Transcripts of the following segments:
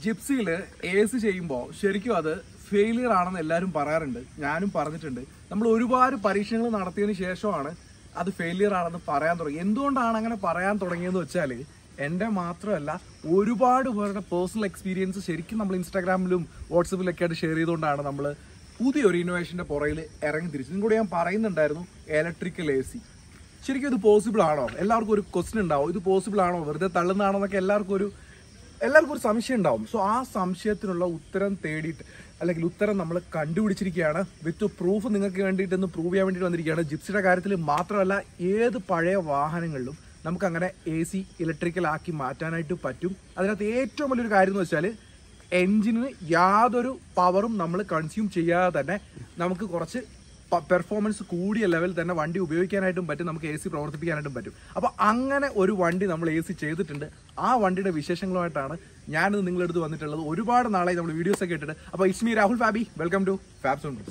ജിപ്സിയിൽ A C ചെയ്യുമ്പോൾ ശരിക്കും അത് ഫെയിലിയർ ആണെന്ന് എല്ലാവരും പറയാറുണ്ട് ഞാനും പറഞ്ഞിട്ടുണ്ട് നമ്മൾ ഒരുപാട് പരീക്ഷണങ്ങൾ നടത്തിയതിന് ശേഷമാണ് അത് ഫെയിലിയർ ആണെന്ന് പറയാൻ തുടങ്ങി എന്തുകൊണ്ടാണ് അങ്ങനെ പറയാൻ തുടങ്ങിയെന്ന് വെച്ചാൽ എൻ്റെ മാത്രമല്ല ഒരുപാട് പേരുടെ പേഴ്സണൽ എക്സ്പീരിയൻസ് ശരിക്കും നമ്മൾ ഇൻസ്റ്റാഗ്രാമിലും വാട്സപ്പിലൊക്കെ ആയിട്ട് ഷെയർ ചെയ്തുകൊണ്ടാണ് നമ്മൾ പുതിയൊരു ഇന്നോവേഷൻ്റെ പുറകിൽ ഇറങ്ങി തിരിച്ചു കൂടെ ഞാൻ പറയുന്നുണ്ടായിരുന്നു ഇലക്ട്രിക്കൽ എ സി ശരിക്കും ഇത് പോസിബിൾ ആണോ എല്ലാവർക്കും ഒരു ക്വസ്റ്റ്യൻ ഉണ്ടാവും ഇത് പോസിബിൾ ആണോ വെറുതെ തള്ളുന്നതാണോ എന്നൊക്കെ എല്ലാവർക്കും ഒരു എല്ലാവർക്കും ഒരു സംശയം ഉണ്ടാവും സോ ആ സംശയത്തിനുള്ള ഉത്തരം തേടിയിട്ട് അല്ലെങ്കിൽ ഉത്തരം നമ്മൾ കണ്ടുപിടിച്ചിരിക്കുകയാണ് വിത്ത് പ്രൂഫ് നിങ്ങൾക്ക് വേണ്ടിയിട്ട് ഒന്ന് പ്രൂവ് ചെയ്യാൻ വേണ്ടിയിട്ട് വന്നിരിക്കുകയാണ് ജിപ്സിയുടെ കാര്യത്തിൽ മാത്രമല്ല ഏത് പഴയ വാഹനങ്ങളിലും നമുക്ക് അങ്ങനെ എ സി ഇലക്ട്രിക്കൽ ആക്കി മാറ്റാനായിട്ട് പറ്റും അതിനകത്ത് ഏറ്റവും വലിയൊരു കാര്യം എന്ന് വെച്ചാൽ എൻജിനിന് യാതൊരു പവറും നമ്മൾ കൺസ്യൂം ചെയ്യാതെ തന്നെ നമുക്ക് കുറച്ച് പെർഫോമൻസ് കൂടിയ ലെവൽ തന്നെ വണ്ടി ഉപയോഗിക്കാനായിട്ടും പറ്റും നമുക്ക് എ സി പ്രവർത്തിപ്പിക്കാനായിട്ടും പറ്റും അപ്പോൾ അങ്ങനെ ഒരു വണ്ടി നമ്മൾ എ സി ചെയ്തിട്ടുണ്ട് ആ വണ്ടിയുടെ വിശേഷങ്ങളുമായിട്ടാണ് ഞാനിത് നിങ്ങളുടെ അടുത്ത് വന്നിട്ടുള്ളത് ഒരുപാട് നാളായി നമ്മൾ വീഡിയോസ് ഒക്കെ ഇട്ടിട്ട് അപ്പോൾ Ismi Rahul Fabi welcome to Fab Zone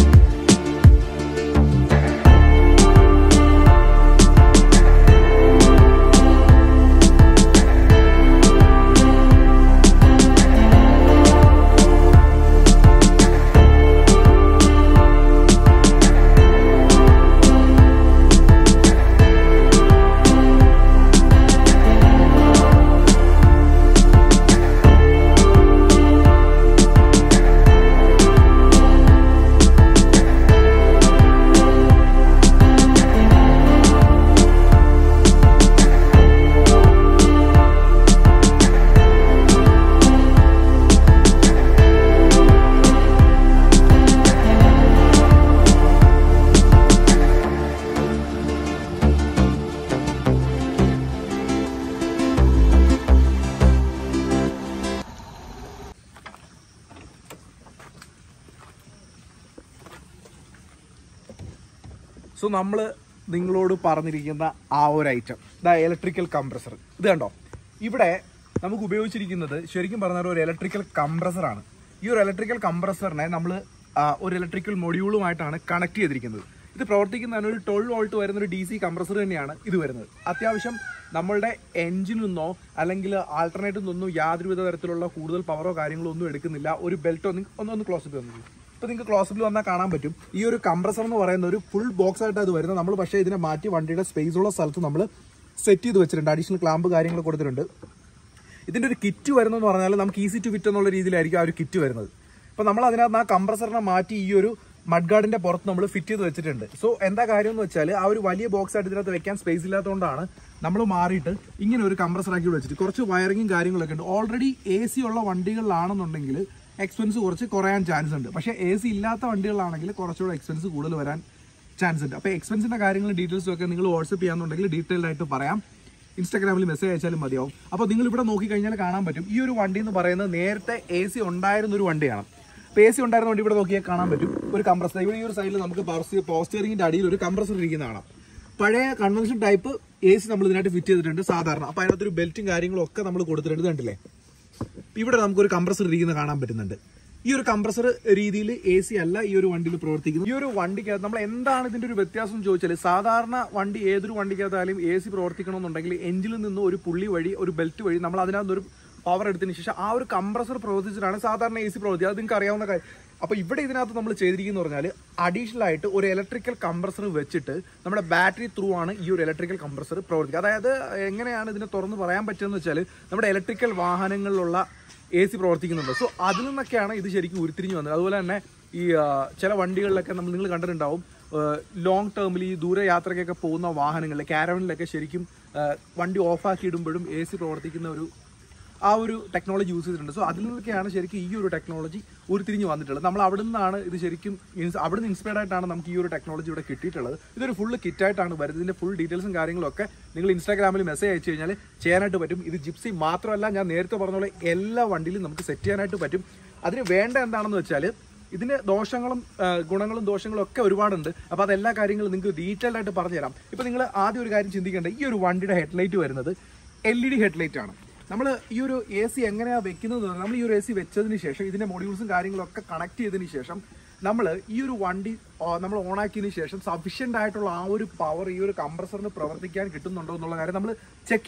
so നമ്മൾ നിങ്ങളോട് പറഞ്ഞിരിക്കുന്ന ആ ഒരു ഐറ്റം ദ ഇലക്ട്രിക്കൽ കംപ്രസർ ഇത് കണ്ടോ ഇവിടെ നമുക്ക് ഉപയോഗിച്ചിരിക്കുന്നത് ശരിക്കും പറഞ്ഞാൽ ഒരു ഇലക്ട്രിക്കൽ കംപ്രസറാണ് ഈ ഒരു ഇലക്ട്രിക്കൽ കംപ്രസറിനെ നമ്മൾ ഒരു ഇലക്ട്രിക്കൽ മൊഡ്യൂളുമായിട്ടാണ് കണക്ട് ചെയ്തിരിക്കുന്നത് ഇത് പ്രവർത്തിക്കുന്നതിന് ഒരു ട്വൽവ് വോൾട്ട് വരുന്ന ഒരു ഡി സി കംപ്രസർ തന്നെയാണ് ഇത് വരുന്നത് അത്യാവശ്യം നമ്മളുടെ എഞ്ചിനിൽ നിന്നോ അല്ലെങ്കിൽ ആൾട്ടർനേറ്റിൽ നിന്നോ യാതൊരുവിധ തരത്തിലുള്ള കൂടുതൽ പവറോ കാര്യങ്ങളോ ഒന്നും എടുക്കുന്നില്ല ഒരു ബെൽറ്റോ ഒന്ന് ഒന്ന് ക്ലോസ് ചെയ്ത് തന്നു ഇപ്പൊ നിങ്ങൾക്ക് ക്ലോസിൽ വന്നാൽ കാണാൻ പറ്റും ഈ ഒരു കംപ്രസർ എന്ന് പറയുന്ന ഒരു ഫുൾ ബോക്സ് ആയിട്ട് അത് വരുന്നത് നമ്മൾ പക്ഷേ ഇതിനെ മാറ്റി വണ്ടിയുടെ സ്പേസ് ഉള്ള സ്ഥലത്ത് നമ്മൾ സെറ്റ് ചെയ്ത് വെച്ചിട്ടുണ്ട് അഡീഷണൽ ക്ലാമ്പ് കാര്യങ്ങൾ കൊടുത്തിട്ടുണ്ട് ഇതിന്റെ ഒരു കിറ്റ് വരുന്നതെന്ന് പറഞ്ഞാൽ നമുക്ക് ഈസി ടു ഫിറ്റ് എന്നുള്ള രീതിയിലായിരിക്കും ആ ഒരു കിറ്റ് വരുന്നത് അപ്പൊ നമ്മൾ അതിനകത്ത് ആ കംപ്രസറിനെ മാറ്റി ഈ ഒരു മഡ് ഗാർഡിന്റെ പുറത്ത് നമ്മൾ ഫിറ്റ് ചെയ്ത് വെച്ചിട്ടുണ്ട് സോ എന്താ കാര്യം എന്ന് വെച്ചാൽ ആ ഒരു വലിയ ബോക്സ് ആയിട്ട് ഇതിനകത്ത് വെക്കാൻ സ്പേസ് ഇല്ലാത്തതുകൊണ്ടാണ് നമ്മൾ മാറിയിട്ട് ഇങ്ങനെ ഒരു കംപ്രസർ ആക്കി വെച്ചിട്ട് കുറച്ച് വയറിങ്ങും കാര്യങ്ങളൊക്കെ ഉണ്ട് ഓൾറെഡി എ സി ഉള്ള വണ്ടികളിലാണെന്നുണ്ടെങ്കിൽ എക്സ്പെൻസ് കുറച്ച് കുറയാൻ ചാൻസ് ഉണ്ട് പക്ഷേ എ സി ഇല്ലാത്ത വണ്ടികളിലാണെങ്കിൽ കുറച്ചുകൂടെ എക്സ്പെൻസ് കൂടുതൽ വരാൻ ചാൻസ് ഉണ്ട് അപ്പോൾ എക്സ്പെൻസിന്റെ കാര്യങ്ങളും ഡീറ്റെയിൽസും ഒക്കെ നിങ്ങൾ വാട്സപ്പ് ചെയ്യാന്നുണ്ടെങ്കിൽ ഡീറ്റെയിൽഡ് ആയിട്ട് പറയാം ഇൻസ്റ്റാഗ്രാമിൽ മെസ്സേജ് അയച്ചാലും മതിയാവും അപ്പോൾ നിങ്ങൾ ഇവിടെ നോക്കിക്കഴിഞ്ഞാൽ കാണാൻ പറ്റും ഈ ഒരു വണ്ടി എന്ന് പറയുന്നത് നേരത്തെ എ സി ഉണ്ടായിരുന്ന ഒരു വണ്ടിയാണ് അപ്പോൾ എ സി ഉണ്ടായിരുന്ന വണ്ടി ഇവിടെ നോക്കിയാൽ കാണാൻ പറ്റും ഒരു കംപ്രസർ ഇവിടെ ഈ ഒരു സൈഡിൽ നമുക്ക് പോസ്റ്ററിംഗിന്റെ അടിയിൽ ഒരു കംപ്രസർ ഇരിക്കുന്ന കാണാം പഴയ കൺവെൻഷൻ ടൈപ്പ് എ സി നമ്മൾ ഇതിനായിട്ട് ഫിറ്റ് ചെയ്തിട്ടുണ്ട് സാധാരണ അപ്പോൾ അതിനകത്തൊരു ബെൽറ്റും കാര്യങ്ങളും ഒക്കെ നമ്മൾ കൊടുത്തിട്ടുണ്ട് ഇത് കണ്ടില്ലേ ഇവിടെ നമുക്കൊരു കംപ്രസർ ഇരിക്കുന്നത് കാണാൻ പറ്റുന്നുണ്ട് ഈ ഒരു കംപ്രസർ രീതിയിൽ എ സി അല്ല ഈ ഒരു വണ്ടിയിൽ പ്രവർത്തിക്കുന്നത് ഈ ഒരു വണ്ടിക്കകത്ത് നമ്മൾ എന്താണ് ഇതിന്റെ ഒരു വ്യത്യാസം എന്ന് ചോദിച്ചാൽ സാധാരണ വണ്ടി ഏതൊരു വണ്ടിക്കകത്തായാലും എ സി പ്രവർത്തിക്കണമെന്നുണ്ടെങ്കിൽ എഞ്ചിനിൽ നിന്ന് ഒരു പുള്ളി വഴി ഒരു ബെൽറ്റ് വഴി നമ്മൾ അതിനകത്ത് ഒരു പവർ എടുത്തതിന് ശേഷം ആ ഒരു കംപ്രസർ പ്രവർത്തിച്ചിട്ടാണ് സാധാരണ എ സി പ്രവർത്തിക്കുക അത് നിങ്ങൾക്ക് അറിയാവുന്ന കാര്യം അപ്പൊ ഇവിടെ ഇതിനകത്ത് നമ്മൾ ചെയ്തിരിക്കുന്നത് പറഞ്ഞാൽ അഡീഷണൽ ആയിട്ട് ഒരു ഇലക്ട്രിക്കൽ കംപ്രസർ വെച്ചിട്ട് നമ്മുടെ ബാറ്ററി ത്രൂ ആണ് ഈ ഒരു ഇലക്ട്രിക്കൽ കംപ്രസർ പ്രവർത്തിക്കുക അതായത് എങ്ങനെയാണ് ഇതിനെ തുറന്ന് പറയാൻ പറ്റുന്നത് വെച്ചാൽ നമ്മുടെ ഇലക്ട്രിക്കൽ വാഹനങ്ങളിലുള്ള എ സി പ്രവർത്തിക്കുന്നുണ്ട് സോ അതിൽ നിന്നൊക്കെയാണ് ഇത് ശരിക്കും ഉരുത്തിരിഞ്ഞു വന്നത് അതുപോലെ തന്നെ ഈ ആ, ചില വണ്ടികളിലൊക്കെ നമ്മൾ നിങ്ങൾ കണ്ടിട്ടുണ്ടാവും ലോങ് ടേമിൽ ഈ ദൂര യാത്രയ്ക്കൊക്കെ പോകുന്ന വാഹനങ്ങളിൽ കാരവനിലൊക്കെ ശരിക്കും ആ, വണ്ടി ഓഫാക്കി ഇടുമ്പോഴും എ സി പ്രവർത്തിക്കുന്ന ഒരു ആ ഒരു ടെക്നോളജി യൂസ് ചെയ്തിട്ടുണ്ട് സോ അതിൽ നിന്നൊക്കെയാണ് ശരിക്കും ഈ ഒരു ടെക്നോളജി ഉരുത്തിരിഞ്ഞ് വന്നിട്ടുള്ളത് നമ്മൾ അവിടെ നിന്നാണ് ഇത് ശരിക്കും ഇൻസ്- അവിടെ നിന്ന് ഇൻസ്പയർഡ് ആയിട്ടാണ് നമുക്ക് ഈ ഒരു ടെക്നോളജി ഇവിടെ കിട്ടിയിട്ടുള്ളത് ഇതൊരു ഫുള്ള് കിറ്റായിട്ടാണ് വരുന്നത് ഇതിന്റെ ഫുൾ ഡീറ്റെയിൽസും കാര്യങ്ങളും ഒക്കെ നിങ്ങൾ ഇൻസ്റ്റാഗ്രാമിൽ മെസ്സേജ് അയച്ചു കഴിഞ്ഞാൽ ചെയ്യാനായിട്ട് പറ്റും ഇത് ജിപ്സി മാത്രമല്ല ഞാൻ നേരത്തെ പറഞ്ഞ പോലെ എല്ലാ വണ്ടിയിലും നമുക്ക് സെറ്റ് ചെയ്യാനായിട്ട് പറ്റും അതിന് വേണ്ട എന്താണെന്ന് വെച്ചാൽ ഇതിന്റെ ദോഷങ്ങളും ആ, ഗുണങ്ങളും ദോഷങ്ങളും ഒക്കെ ഒരുപാടുണ്ട് അപ്പോൾ അതെല്ലാ കാര്യങ്ങളും നിങ്ങൾക്ക് ഡീറ്റെയിൽ ആയിട്ട് പറഞ്ഞുതരാം ഇപ്പോൾ നിങ്ങൾ ആദ്യം ഒരു കാര്യം ചിന്തിക്കേണ്ടത് ഈ ഒരു വണ്ടിയുടെ ഹെഡ്ലൈറ്റ് വരുന്നത് എൽ ഇ ഡി ഹെഡ്ലൈറ്റ് ആണ് നമ്മൾ ഈ ഒരു എ സി എങ്ങനെയാണ് വെക്കുന്നത് എന്ന് പറഞ്ഞാൽ നമ്മൾ ഈ ഒരു എ സി വെച്ചതിന് ശേഷം ഇതിന്റെ മൊഡ്യൂൾസും കാര്യങ്ങളൊക്കെ കണക്ട് ചെയ്തതിന് ശേഷം നമ്മൾ ഈ ഒരു വണ്ടി ആ, നമ്മൾ ഓൺ ആക്കിയതിന് ശേഷം സഫീഷ്യന്റ് ആയിട്ടുള്ള ആ ഒരു പവർ ഈ ഒരു കംപ്രസറിന് പ്രവർത്തിക്കാൻ കിട്ടുന്നുണ്ടോ എന്നുള്ള കാര്യം നമ്മൾ ചെക്ക് ചെയ്യും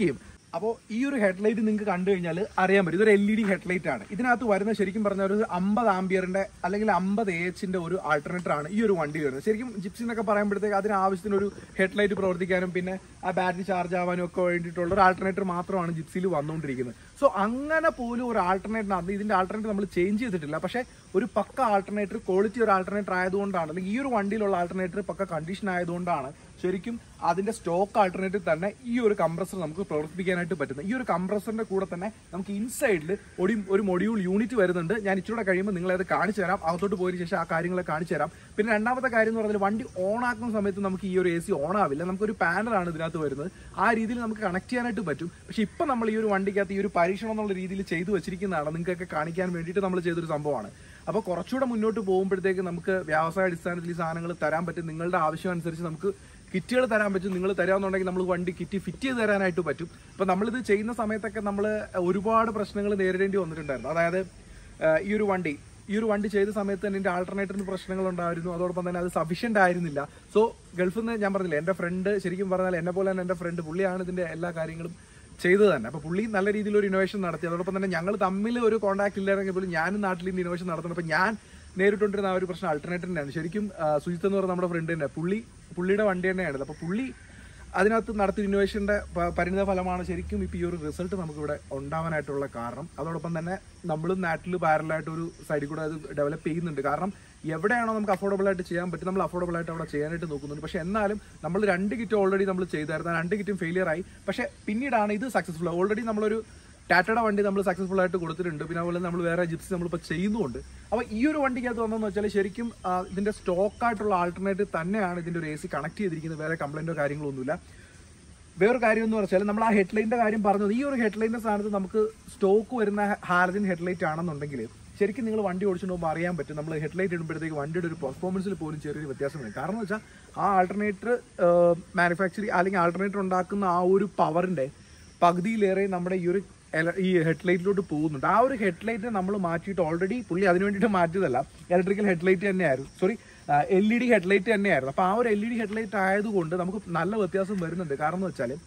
അപ്പോൾ ഈ ഒരു ഹെഡ്ലൈറ്റ് നിങ്ങൾക്ക് കണ്ടു കഴിഞ്ഞാൽ അറിയാൻ പറ്റും ഇതൊരു എൽ ഇ ഡി ഹെഡ്ലൈറ്റ് ആണ് ഇതിനകത്ത് വരുന്ന ശരിക്കും പറഞ്ഞ ഒരു അമ്പത് ആംബിയറിന്റെ അല്ലെങ്കിൽ അമ്പത് എച്ചിന്റെ ഒരു ആൾട്ടർനേറ്റർ ആണ് ഈ ഒരു വണ്ടി വരുന്നത് ശരിക്കും ജിപ്സി എന്നൊക്കെ പറയുമ്പോഴത്തേക്ക് അതിന് ആവശ്യത്തിന് ഒരു ഹെഡ്ലൈറ്റ് പ്രവർത്തിക്കാനും പിന്നെ ആ ബാറ്ററി ചാർജ് ആവാനും ഒക്കെ വേണ്ടിയിട്ടുള്ള ഒരു ആൾട്ടർനേറ്റർ മാത്രമാണ് ജിപ്സിയിൽ വന്നുകൊണ്ടിരിക്കുന്നത് സോ അങ്ങനെ പോലും ഒരു ആൾട്ടർനേറ്റർ ഇതിന്റെ ആൾട്ടർനേറ്റർ നമ്മൾ ചേഞ്ച് ചെയ്തിട്ടില്ല പക്ഷേ ഒരു പക്ക ആൾട്ടർനേറ്റർ ക്വാളിറ്റി ഒരു ആൾട്ടർനേറ്റർ ആയതുകൊണ്ടാണ് അല്ലെങ്കിൽ ഈ ഒരു വണ്ടിയിലുള്ള ആൾട്ടർനേറ്റർ പക്ക കണ്ടീഷൻ ആയതുകൊണ്ടാണ് ശരിക്കും അതിന്റെ സ്റ്റോക്ക് ആൾട്ടർനേറ്റീവ് തന്നെ ഈ ഒരു കംപ്രസർ നമുക്ക് പ്രവർത്തിപ്പിക്കാനായിട്ട് പറ്റുന്നത് ഈ ഒരു കംപ്രസറിന്റെ കൂടെ തന്നെ നമുക്ക് ഇൻസൈഡിൽ ഒരു ഒരു മൊഡ്യൂൾ യൂണിറ്റ് വരുന്നുണ്ട് ഞാൻ ഇച്ചിലൂടെ കഴിയുമ്പോൾ നിങ്ങളെ അത് കാണിച്ചു തരാം അകത്തോട്ട് പോയതിനു ശേഷം ആ കാര്യങ്ങളെ കാണിച്ചു തരാം പിന്നെ രണ്ടാമത്തെ കാര്യം എന്ന് പറഞ്ഞാൽ വണ്ടി ഓൺ ആക്കുന്ന സമയത്ത് നമുക്ക് ഈ ഒരു എ സി ഓൺ ആവില്ല നമുക്കൊരു പാനലാണ് ഇതിനകത്ത് വരുന്നത് ആ രീതിയിൽ നമുക്ക് കണക്ട് ചെയ്യാനായിട്ട് പറ്റും പക്ഷെ ഇപ്പൊ നമ്മൾ ഈ ഒരു വണ്ടിക്കകത്ത് ഈ ഒരു പരീക്ഷണം എന്നുള്ള രീതിയിൽ ചെയ്തു വെച്ചിരിക്കുന്നതാണ് നിങ്ങൾക്കൊക്കെ കാണിക്കാൻ വേണ്ടിയിട്ട് നമ്മൾ ചെയ്തൊരു സംഭവമാണ് അപ്പോൾ കുറച്ചുകൂടെ മുന്നോട്ട് പോകുമ്പോഴത്തേക്ക് നമുക്ക് വ്യവസായ അടിസ്ഥാനത്തിൽ ഈ സാധനങ്ങൾ തരാൻ പറ്റും നിങ്ങളുടെ ആവശ്യം അനുസരിച്ച് നമുക്ക് കിറ്റുകൾ തരാൻ പറ്റും നിങ്ങൾ തരാമെന്നുണ്ടെങ്കിൽ നമ്മൾ വണ്ടി കിറ്റ് ഫിറ്റ് ചെയ്ത് തരാനായിട്ട് പറ്റും അപ്പോൾ നമ്മളിത് ചെയ്യുന്ന സമയത്തൊക്കെ നമ്മൾ ഒരുപാട് പ്രശ്നങ്ങൾ നേരിടേണ്ടി വന്നിട്ടുണ്ടായിരുന്നു അതായത് ഏഹ്, ഈ ഒരു വണ്ടി ഈ ഒരു വണ്ടി ചെയ്ത സമയത്ത് തന്നെ എൻ്റെ ആൾട്ടർനേറ്ററിന് പ്രശ്നങ്ങൾ ഉണ്ടായിരുന്നു അതോടൊപ്പം തന്നെ അത് സഫീഷ്യന്റ് ആയിരുന്നില്ല സോ ഗൾഫിൽ നിന്ന് ഞാൻ പറഞ്ഞില്ല എൻ്റെ ഫ്രണ്ട് ശരിക്കും പറഞ്ഞാൽ എന്നെ പോലെ തന്നെ എൻ്റെ ഫ്രണ്ട് പുള്ളിയാണ് ഇതിൻ്റെ എല്ലാ കാര്യങ്ങളും ചെയ്തത് തന്നെ അപ്പോൾ പുള്ളി നല്ല രീതിയിൽ ഒരു ഇന്നോവേഷൻ നടത്തി അതോടൊപ്പം തന്നെ ഞങ്ങൾ തമ്മിൽ ഒരു കോൺടാക്ട് ഇല്ലായിരുന്നെങ്കിൽ പോലും ഞാനും നാട്ടിൽ നിന്ന് ഇന്നോവേഷൻ നടത്തണം അപ്പോൾ ഞാൻ നേരിട്ടുകൊണ്ടിരുന്ന ആ ഒരു പ്രശ്നം ആൾട്ടർനേറ്റീവിനാണ് ശരിക്കും ആ, സുജിത്ത് എന്ന് പറയുന്ന നമ്മുടെ ഫ്രണ്ട് തന്നെ പുള്ളി പുള്ളിയുടെ വണ്ടി തന്നെയാണ് അപ്പോൾ പുള്ളി അതിനകത്ത് നടത്തിയ ഇന്നോവേഷന്റെ പ- പരിണിത ഫലമാണ് ശരിക്കും ഇപ്പോൾ ഈ ഒരു റിസൾട്ട് നമുക്കിവിടെ ഉണ്ടാവാനായിട്ടുള്ള കാരണം അതോടൊപ്പം തന്നെ നമ്മളും നാട്ടിൽ പാരലായിട്ട് ഒരു സൈഡിൽ കൂടെ അത് ഡെവലപ്പ് ചെയ്യുന്നുണ്ട് കാരണം എവിടെയാണോ നമുക്ക് അഫോർഡബിൾ ആയിട്ട് ചെയ്യാൻ പറ്റും നമ്മൾ അഫോർഡബിൾ ആയിട്ട് അവിടെ ചെയ്യാനായിട്ട് നോക്കുന്നുണ്ട് പക്ഷേ എന്നാലും നമ്മൾ രണ്ട് കിറ്റ് ഓൾറെഡി നമ്മൾ ചെയ്തായിരുന്നു ആ രണ്ട് കിറ്റും ഫെയിലിയർ ആയി പക്ഷേ പിന്നീടാണ് ഇത് സക്സസ്ഫുൾ ഓൾറെഡി നമ്മളൊരു ടാറ്റയുടെ വണ്ടി നമ്മൾ സക്സസ്ഫുൾ ആയിട്ട് കൊടുത്തിട്ടുണ്ട് പിന്നെ അതുപോലെ നമ്മൾ വേറെ ജിപ്സി നമ്മളിപ്പോൾ ചെയ്യുന്നുണ്ട് അപ്പോൾ ഈ ഒരു വണ്ടിക്കകത്ത് വന്നതെന്ന് വെച്ചാൽ ശരിക്കും ആ, ഇതിന്റെ സ്റ്റോക്ക് ആയിട്ടുള്ള ആൾട്ടർനേറ്റീവ് തന്നെയാണ് ഇതിന്റെ ഒരു എ സി കണക്ട് ചെയ്തിരിക്കുന്നത് വേറെ കംപ്ലൈന്റോ കാര്യങ്ങളോ ഒന്നുമില്ല വേറൊരു കാര്യം എന്ന് വെച്ചാൽ നമ്മൾ ആ ഹെഡ്ലൈറ്റിന്റെ കാര്യം പറഞ്ഞത് ഈ ഒരു ഹെഡ്ലൈറ്റിന്റെ സ്ഥാനത്ത് നമുക്ക് സ്റ്റോക്ക് വരുന്ന ഹാലജൻ ഹെഡ്ലൈറ്റ് ആണെന്നുണ്ടെങ്കിൽ ശരിക്കും നിങ്ങൾ വണ്ടി ഓടിച്ചുകൊണ്ട് പോകുമ്പോൾ അറിയാൻ പറ്റും നമ്മൾ ഹെഡ്ലൈറ്റ് ഇടുമ്പോഴത്തേക്ക് വണ്ടിയുടെ ഒരു പെർഫോമൻസിൽ പോലും ചെറിയൊരു വ്യത്യാസം വരും കാരണം എന്ന് വെച്ചാൽ ആ ആൾട്ടർനേറ്റർ മാനുഫാക്ചറിങ് അല്ലെങ്കിൽ ആൾട്ടർനേറ്റർ ഉണ്ടാക്കുന്ന ആ ഒരു പവറിന്റെ പകുതിയിലേറെ നമ്മുടെ ഈ ഒരു എല- ഈ ഹെഡ്ലൈറ്റിലോട്ട് പോകുന്നുണ്ട് ആ ഒരു ഹെഡ്ലൈറ്റ് നമ്മൾ മാറ്റിയിട്ട് ഓൾറെഡി പുള്ളി അതിന് വേണ്ടിയിട്ട് മാറ്റിയതല്ല ഇലക്ട്രിക്കൽ ഹെഡ്ലൈറ്റ് തന്നെയായിരുന്നു sorry L E D headlight തന്നെയായിരുന്നു അപ്പോൾ ആ ഒരു എൽ ഇ ഡി ഹെഡ്ലൈറ്റ് ആയതുകൊണ്ട് നമുക്ക് നല്ല വ്യത്യാസം വരുന്നുണ്ട് കാരണം എന്ന് വെച്ചാൽ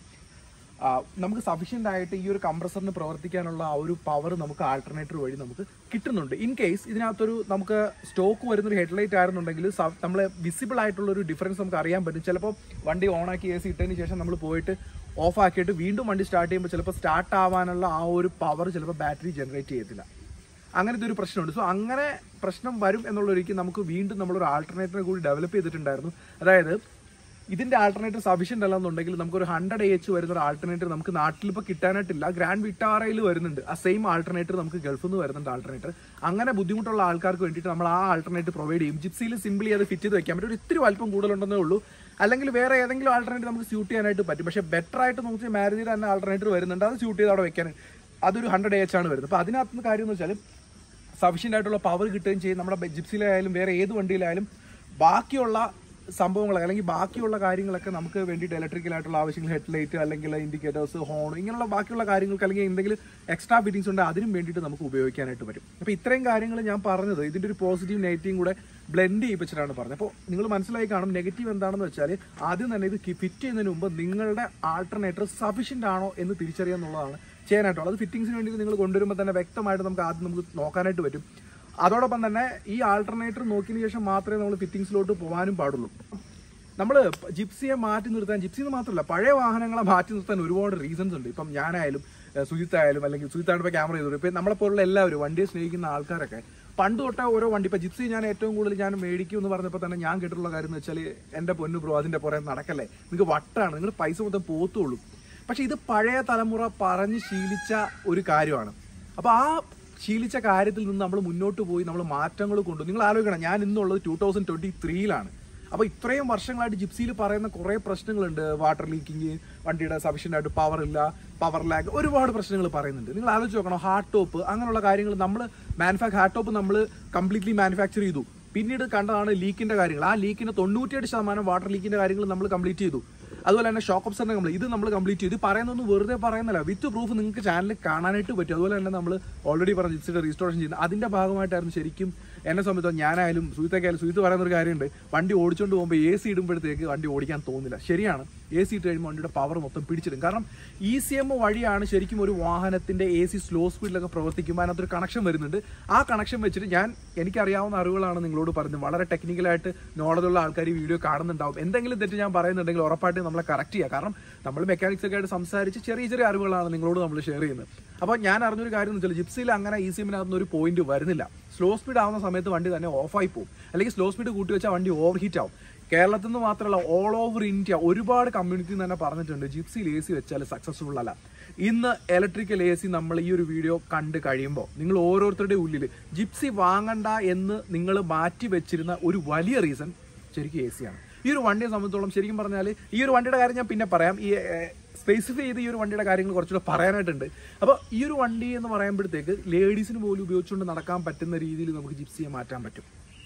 ആ, നമുക്ക് സഫീഷ്യൻ്റ് ആയിട്ട് ഈ ഒരു കംപ്രസറിന് പ്രവർത്തിക്കാനുള്ള ആ ഒരു പവർ നമുക്ക് ആൾട്ടർനേറ്റർ വഴി നമുക്ക് കിട്ടുന്നുണ്ട് ഇൻ കേസ് ഇതിനകത്തൊരു നമുക്ക് സ്റ്റോക്ക് വരുന്നൊരു ഹെഡ്ലൈറ്റ് ആയിരുന്നുണ്ടെങ്കിൽ നമ്മൾ വിസിബിൾ ആയിട്ടുള്ള ഒരു ഡിഫറൻസ് നമുക്ക് അറിയാൻ പറ്റും ചിലപ്പോൾ വണ്ടി ഓണാക്കി എ സി ഇട്ടതിന് ശേഷം നമ്മൾ പോയിട്ട് ഓഫ് ആക്കിയിട്ട് വീണ്ടും വണ്ടി സ്റ്റാർട്ട് ചെയ്യുമ്പോൾ ചിലപ്പോൾ സ്റ്റാർട്ട് ആവാനുള്ള ആ ഒരു പവർ ചിലപ്പോൾ ബാറ്ററി ജനറേറ്റ് ചെയ്യത്തില്ല അങ്ങനത്തെ ഒരു പ്രശ്നമുണ്ട് സോ അങ്ങനെ പ്രശ്നം വരും എന്നുള്ളൊരിക്കൽ നമുക്ക് വീണ്ടും നമ്മളൊരു ആൾട്ടർനേറ്ററിനെ കൂടി ഡെവലപ്പ് ചെയ്തിട്ടുണ്ടായിരുന്നു അതായത് ഇതിന്റെ ആൾട്ടർനേറ്റർ സഫീഷ്യന്റ് അല്ലെന്നുണ്ടെങ്കിൽ നമുക്കൊരു ഹൺഡ്രഡ് എച്ച് വരുന്ന ഒരു ആൾട്ടർനേറ്റർ നമുക്ക് നാട്ടിൽ ഇപ്പോൾ കിട്ടാനായിട്ടില്ല ഗ്രാൻഡ് വിട്ടാറയിൽ വരുന്നുണ്ട് ആ സെയിം ആൾട്ടർനേറ്റർ നമുക്ക് ഗൾഫിൽ നിന്ന് വരുന്നുണ്ട് ആൾട്ടർനേറ്റർ അങ്ങനെ ബുദ്ധിമുട്ടുള്ള ആൾക്കാർക്ക് വേണ്ടിയിട്ട് നമ്മൾ ആ ആൾട്ടർനേറ്റർ പ്രൊവൈഡ് ചെയ്യും ജിപ്സിയിൽ സിമ്പിളി അത് ഫിറ്റ് ചെയ്ത് വെക്കാൻ പറ്റും ഒരു ഇത്തിരി വലിപ്പം കൂടുതലുണ്ടെന്നേ ഉള്ളൂ അല്ലെങ്കിൽ വേറെ ഏതെങ്കിലും ആൾട്ടർനേറ്റർ നമുക്ക് സ്യൂട്ട് ചെയ്യാനായിട്ട് പറ്റും പക്ഷേ ബെറ്റർ ആയിട്ട് നമുക്ക് മാരുതിയുടെ തന്നെ ആൾട്ടർനേറ്റർ വരുന്നുണ്ട് അത് സ്യൂട്ട് ചെയ്ത് അവിടെ വെക്കാൻ അതൊരു ഹൺഡ്രഡ് എച്ച് ആണ് വരുന്നത് അപ്പോൾ അതിനകത്ത് കാര്യം എന്ന് വെച്ചാൽ സഫീഷ്യൻ്റ് ആയിട്ടുള്ള പവർ കിട്ടുകയും ചെയ്യും നമ്മുടെ ജിപ്സിയിലായാലും വേറെ ഏത് വണ്ടിയിലായാലും ബാക്കിയുള്ള സംഭവങ്ങൾ അല്ലെങ്കിൽ ബാക്കിയുള്ള കാര്യങ്ങളൊക്കെ നമുക്ക് വേണ്ടിയിട്ട് ഇലക്ട്രിക്കൽ ആയിട്ടുള്ള ആവശ്യങ്ങൾ ഹെഡ്ലൈറ്റ് അല്ലെങ്കിൽ ഇൻഡിക്കേറ്റേഴ്സ് ഹോൺ ഇങ്ങനെയുള്ള ബാക്കിയുള്ള കാര്യങ്ങൾക്ക് അല്ലെങ്കിൽ എന്തെങ്കിലും എക്സ്ട്രാ ഫിറ്റിംഗ്സ് ഉണ്ട് അതിനും വേണ്ടിയിട്ട് നമുക്ക് ഉപയോഗിക്കാനായിട്ട് പറ്റും അപ്പോൾ ഇത്രയും കാര്യങ്ങൾ ഞാൻ പറഞ്ഞത് ഇതിൻ്റെ ഒരു പോസിറ്റീവ് നെഗറ്റീവും കൂടെ ബ്ലെൻഡ് ചെയ്യിപ്പിച്ചിട്ടാണ് പറഞ്ഞത് അപ്പോൾ നിങ്ങൾ മനസ്സിലായി കാണും നെഗറ്റീവ് എന്താണെന്ന് വെച്ചാൽ ആദ്യം തന്നെ ഇത് ഫിറ്റ് ചെയ്യുന്നതിന് മുമ്പ് നിങ്ങളുടെ ആൾട്ടർനേറ്റർ സഫീഷ്യൻ്റ് ആണോ എന്ന് തിരിച്ചറിയുക എന്നുള്ളതാണ് ചെയ്യാനായിട്ടുള്ളത് അത് ഫിറ്റിംഗ്സിന് വേണ്ടി നിങ്ങൾ കൊണ്ടുവരുമ്പോൾ തന്നെ വ്യക്തമായിട്ട് നമുക്ക് ആദ്യം നമുക്ക് നോക്കാനായിട്ട് പറ്റും അതോടൊപ്പം തന്നെ ഈ ആൾട്ടർനേറ്റർ നോക്കിയതിന് ശേഷം മാത്രമേ നമ്മൾ ഫിറ്റിംഗ്സിലോട്ട് പോകാനും പാടുള്ളൂ നമ്മൾ ജിപ്സിയെ മാറ്റി നിർത്താൻ ജിപ്സി എന്ന് മാത്രമല്ല പഴയ വാഹനങ്ങളെ മാറ്റി നിർത്താൻ ഒരുപാട് റീസൺസ് ഉണ്ട് ഇപ്പം ഞാനായാലും ഏഹ് സുജിത്ത് ആയാലും അല്ലെങ്കിൽ സുജിത്താണ് ഇപ്പോൾ ക്യാമറ ചെയ്തത് ഇപ്പം നമ്മളെ പോലുള്ള എല്ലാവരും വണ്ടിയെ സ്നേഹിക്കുന്ന ആൾക്കാരൊക്കെ പണ്ട് തൊട്ടേ ഓരോ വണ്ടി ഇപ്പം ജിപ്സി ഞാൻ ഏറ്റവും കൂടുതൽ ഞാൻ മേടിക്കും എന്ന് പറഞ്ഞപ്പോൾ തന്നെ ഞാൻ കേട്ടിട്ടുള്ള കാര്യം എന്ന് വെച്ചാൽ എൻ്റെ പൊന്നു ബ്രോ അതിൻ്റെ പുറകെ നടക്കല്ലേ നിങ്ങൾക്ക് വട്ടാണ് നിങ്ങൾ പൈസ മൊത്തം പോത്തുള്ളൂ പക്ഷെ ഇത് പഴയ തലമുറ പറഞ്ഞ് ശീലിച്ച ഒരു കാര്യമാണ് അപ്പോൾ ആ ശീലിച്ച കാര്യത്തിൽ നിന്ന് നമ്മൾ മുന്നോട്ട് പോയി നമ്മൾ മാറ്റങ്ങൾ കൊണ്ടു നിങ്ങൾ ആലോചിക്കണം ഞാൻ ഇന്നുള്ളത് ടൂ തൗസൻഡ് ട്വന്റി ത്രീയിലാണ് അപ്പോൾ ഇത്രയും വർഷങ്ങളായിട്ട് ജിപ്സിയിൽ പറയുന്ന കുറേ പ്രശ്നങ്ങളുണ്ട് വാട്ടർ ലീക്കിങ് വണ്ടിയുടെ സഫീഷ്യൻ്റ് ആയിട്ട് പവർ ഇല്ല പവർ ലാഗ് ഒരുപാട് പ്രശ്നങ്ങൾ പറയുന്നുണ്ട് നിങ്ങൾ ആലോചിച്ച് നോക്കണം ഹാർഡ് ടോപ്പ് അങ്ങനെയുള്ള കാര്യങ്ങൾ നമ്മൾ മാനുഫാക്ചർ ഹാർഡ് ടോപ്പ് നമ്മൾ കംപ്ലീറ്റ്ലി മാനുഫാക്ചർ ചെയ്തു പിന്നീട് കണ്ടതാണ് ലീക്കിന്റെ കാര്യങ്ങൾ ആ ലീക്കിന് തൊണ്ണൂറ്റിയെട്ട് ശതമാനം വാട്ടർ ലീക്കിന്റെ കാര്യങ്ങൾ നമ്മൾ കംപ്ലീറ്റ് ചെയ്തു അതുപോലെ തന്നെ ഷോക്ക് ഒബ്സറിനെ നമ്മൾ ഇത് നമ്മൾ കംപ്ലീറ്റ് ചെയ്തു ഇത് പറയുന്നൊന്നും വെറുതെ പറയുന്നില്ല വിത്ത് പ്രൂഫ് നിങ്ങൾക്ക് ചാനലിൽ കാണാനായിട്ട് പറ്റും അതുപോലെ തന്നെ നമ്മൾ ഓൾറെഡി പറഞ്ഞ ജിപ്സിയുടെ റീസ്റ്റോറേഷൻ ചെയ്യുന്നത് അതിന്റെ ഭാഗമായിട്ടായിരുന്നു ശരിക്കും എന്നെ സംബന്ധിച്ചോ ഞാനായാലും സുഹൃത്തൊക്കെയായാലും സുഹൃത്ത് പറയുന്ന ഒരു കാര്യമുണ്ട് വണ്ടി ഓടിച്ചുകൊണ്ട് പോകുമ്പോൾ എ സി ഇടുമ്പോഴത്തേക്ക് വണ്ടി ഓടിക്കാൻ തോന്നില്ല ശരിയാണ് എ സി ഇട്ട് കഴിയുമ്പോൾ വണ്ടിയുടെ പവർ മൊത്തം പിടിച്ചിടും കാരണം ഇ സി എം വഴിയാണ് ശരിക്കും ഒരു വാഹനത്തിന്റെ എ സി സ്ലോ സ്പീഡിലൊക്കെ പ്രവർത്തിക്കുമ്പോൾ അതിനകത്തൊരു കണക്ഷൻ വരുന്നുണ്ട് ആ കണക്ഷൻ വെച്ചിട്ട് ഞാൻ എനിക്കറിയാവുന്ന അറിവുകളാണ് നിങ്ങളോട് പറഞ്ഞത് വളരെ ടെക്നിക്കലായിട്ട് നോളജുള്ള ആൾക്കാർ ഈ വീഡിയോ കാണുന്നുണ്ടാവും എന്തെങ്കിലും തെറ്റ് ഞാൻ പറയുന്നുണ്ടെങ്കിൽ ഉറപ്പായിട്ടും നമ്മളെ കറക്റ്റ് ചെയ്യുക കാരണം നമ്മൾ മെക്കാനിക്സ് ഒക്കെ ആയിട്ട് സംസാരിച്ച് ചെറിയ ചെറിയ അറിവുകളാണ് നിങ്ങളോട് നമ്മൾ ഷെയർ ചെയ്യുന്നത് അപ്പോൾ ഞാൻ അറിഞ്ഞൊരു കാര്യം എന്ന് വെച്ചാൽ ജിപ്സിയിൽ അങ്ങനെ ഇ സി എമ്മിനകത്ത് ഒരു പോയിന്റ് വരുന്നില്ല സ്ലോ സ്പീഡ് ആവുന്ന സമയത്ത് വണ്ടി തന്നെ ഓഫായി പോകും അല്ലെങ്കിൽ സ്ലോ സ്പീഡ് കൂട്ടി വെച്ചാൽ വണ്ടി ഓവർ ഹീറ്റ് ആവും കേരളത്തിൽ നിന്ന് മാത്രമല്ല ഓൾ ഓവർ ഇന്ത്യ ഒരുപാട് കമ്മ്യൂണിറ്റി തന്നെ പറഞ്ഞിട്ടുണ്ട് ജിപ്സിയിൽ എ സി വെച്ചാൽ സക്സസ്ഫുൾ അല്ല ഇന്ന് ഇലക്ട്രിക്കൽ എ സി നമ്മൾ ഈ ഒരു വീഡിയോ കണ്ട് കഴിയുമ്പോൾ നിങ്ങൾ ഓരോരുത്തരുടെ ഉള്ളിൽ ജിപ്സി വാങ്ങണ്ട എന്ന് നിങ്ങൾ മാറ്റി വെച്ചിരുന്ന ഒരു വലിയ റീസൺ ശരിക്കും എ സി ആണ് ഈ ഒരു വണ്ടിയെ സംബന്ധിച്ചോളം ശരിക്കും പറഞ്ഞാൽ ഈ ഒരു വണ്ടിയുടെ കാര്യം ഞാൻ പിന്നെ പറയാം ഈ സ്പെസിഫൈ ചെയ്ത് ഈ ഒരു വണ്ടിയുടെ കാര്യങ്ങൾ കുറച്ചുകൂടെ പറയാനായിട്ടുണ്ട് അപ്പോൾ ഈ ഒരു വണ്ടി എന്ന് പറയുമ്പോഴത്തേക്ക് ലേഡീസിന് പോലും ഉപയോഗിച്ചുകൊണ്ട് നടക്കാൻ പറ്റുന്ന രീതിയിൽ നമുക്ക് ജിപ്സിയെ മാറ്റാൻ പറ്റും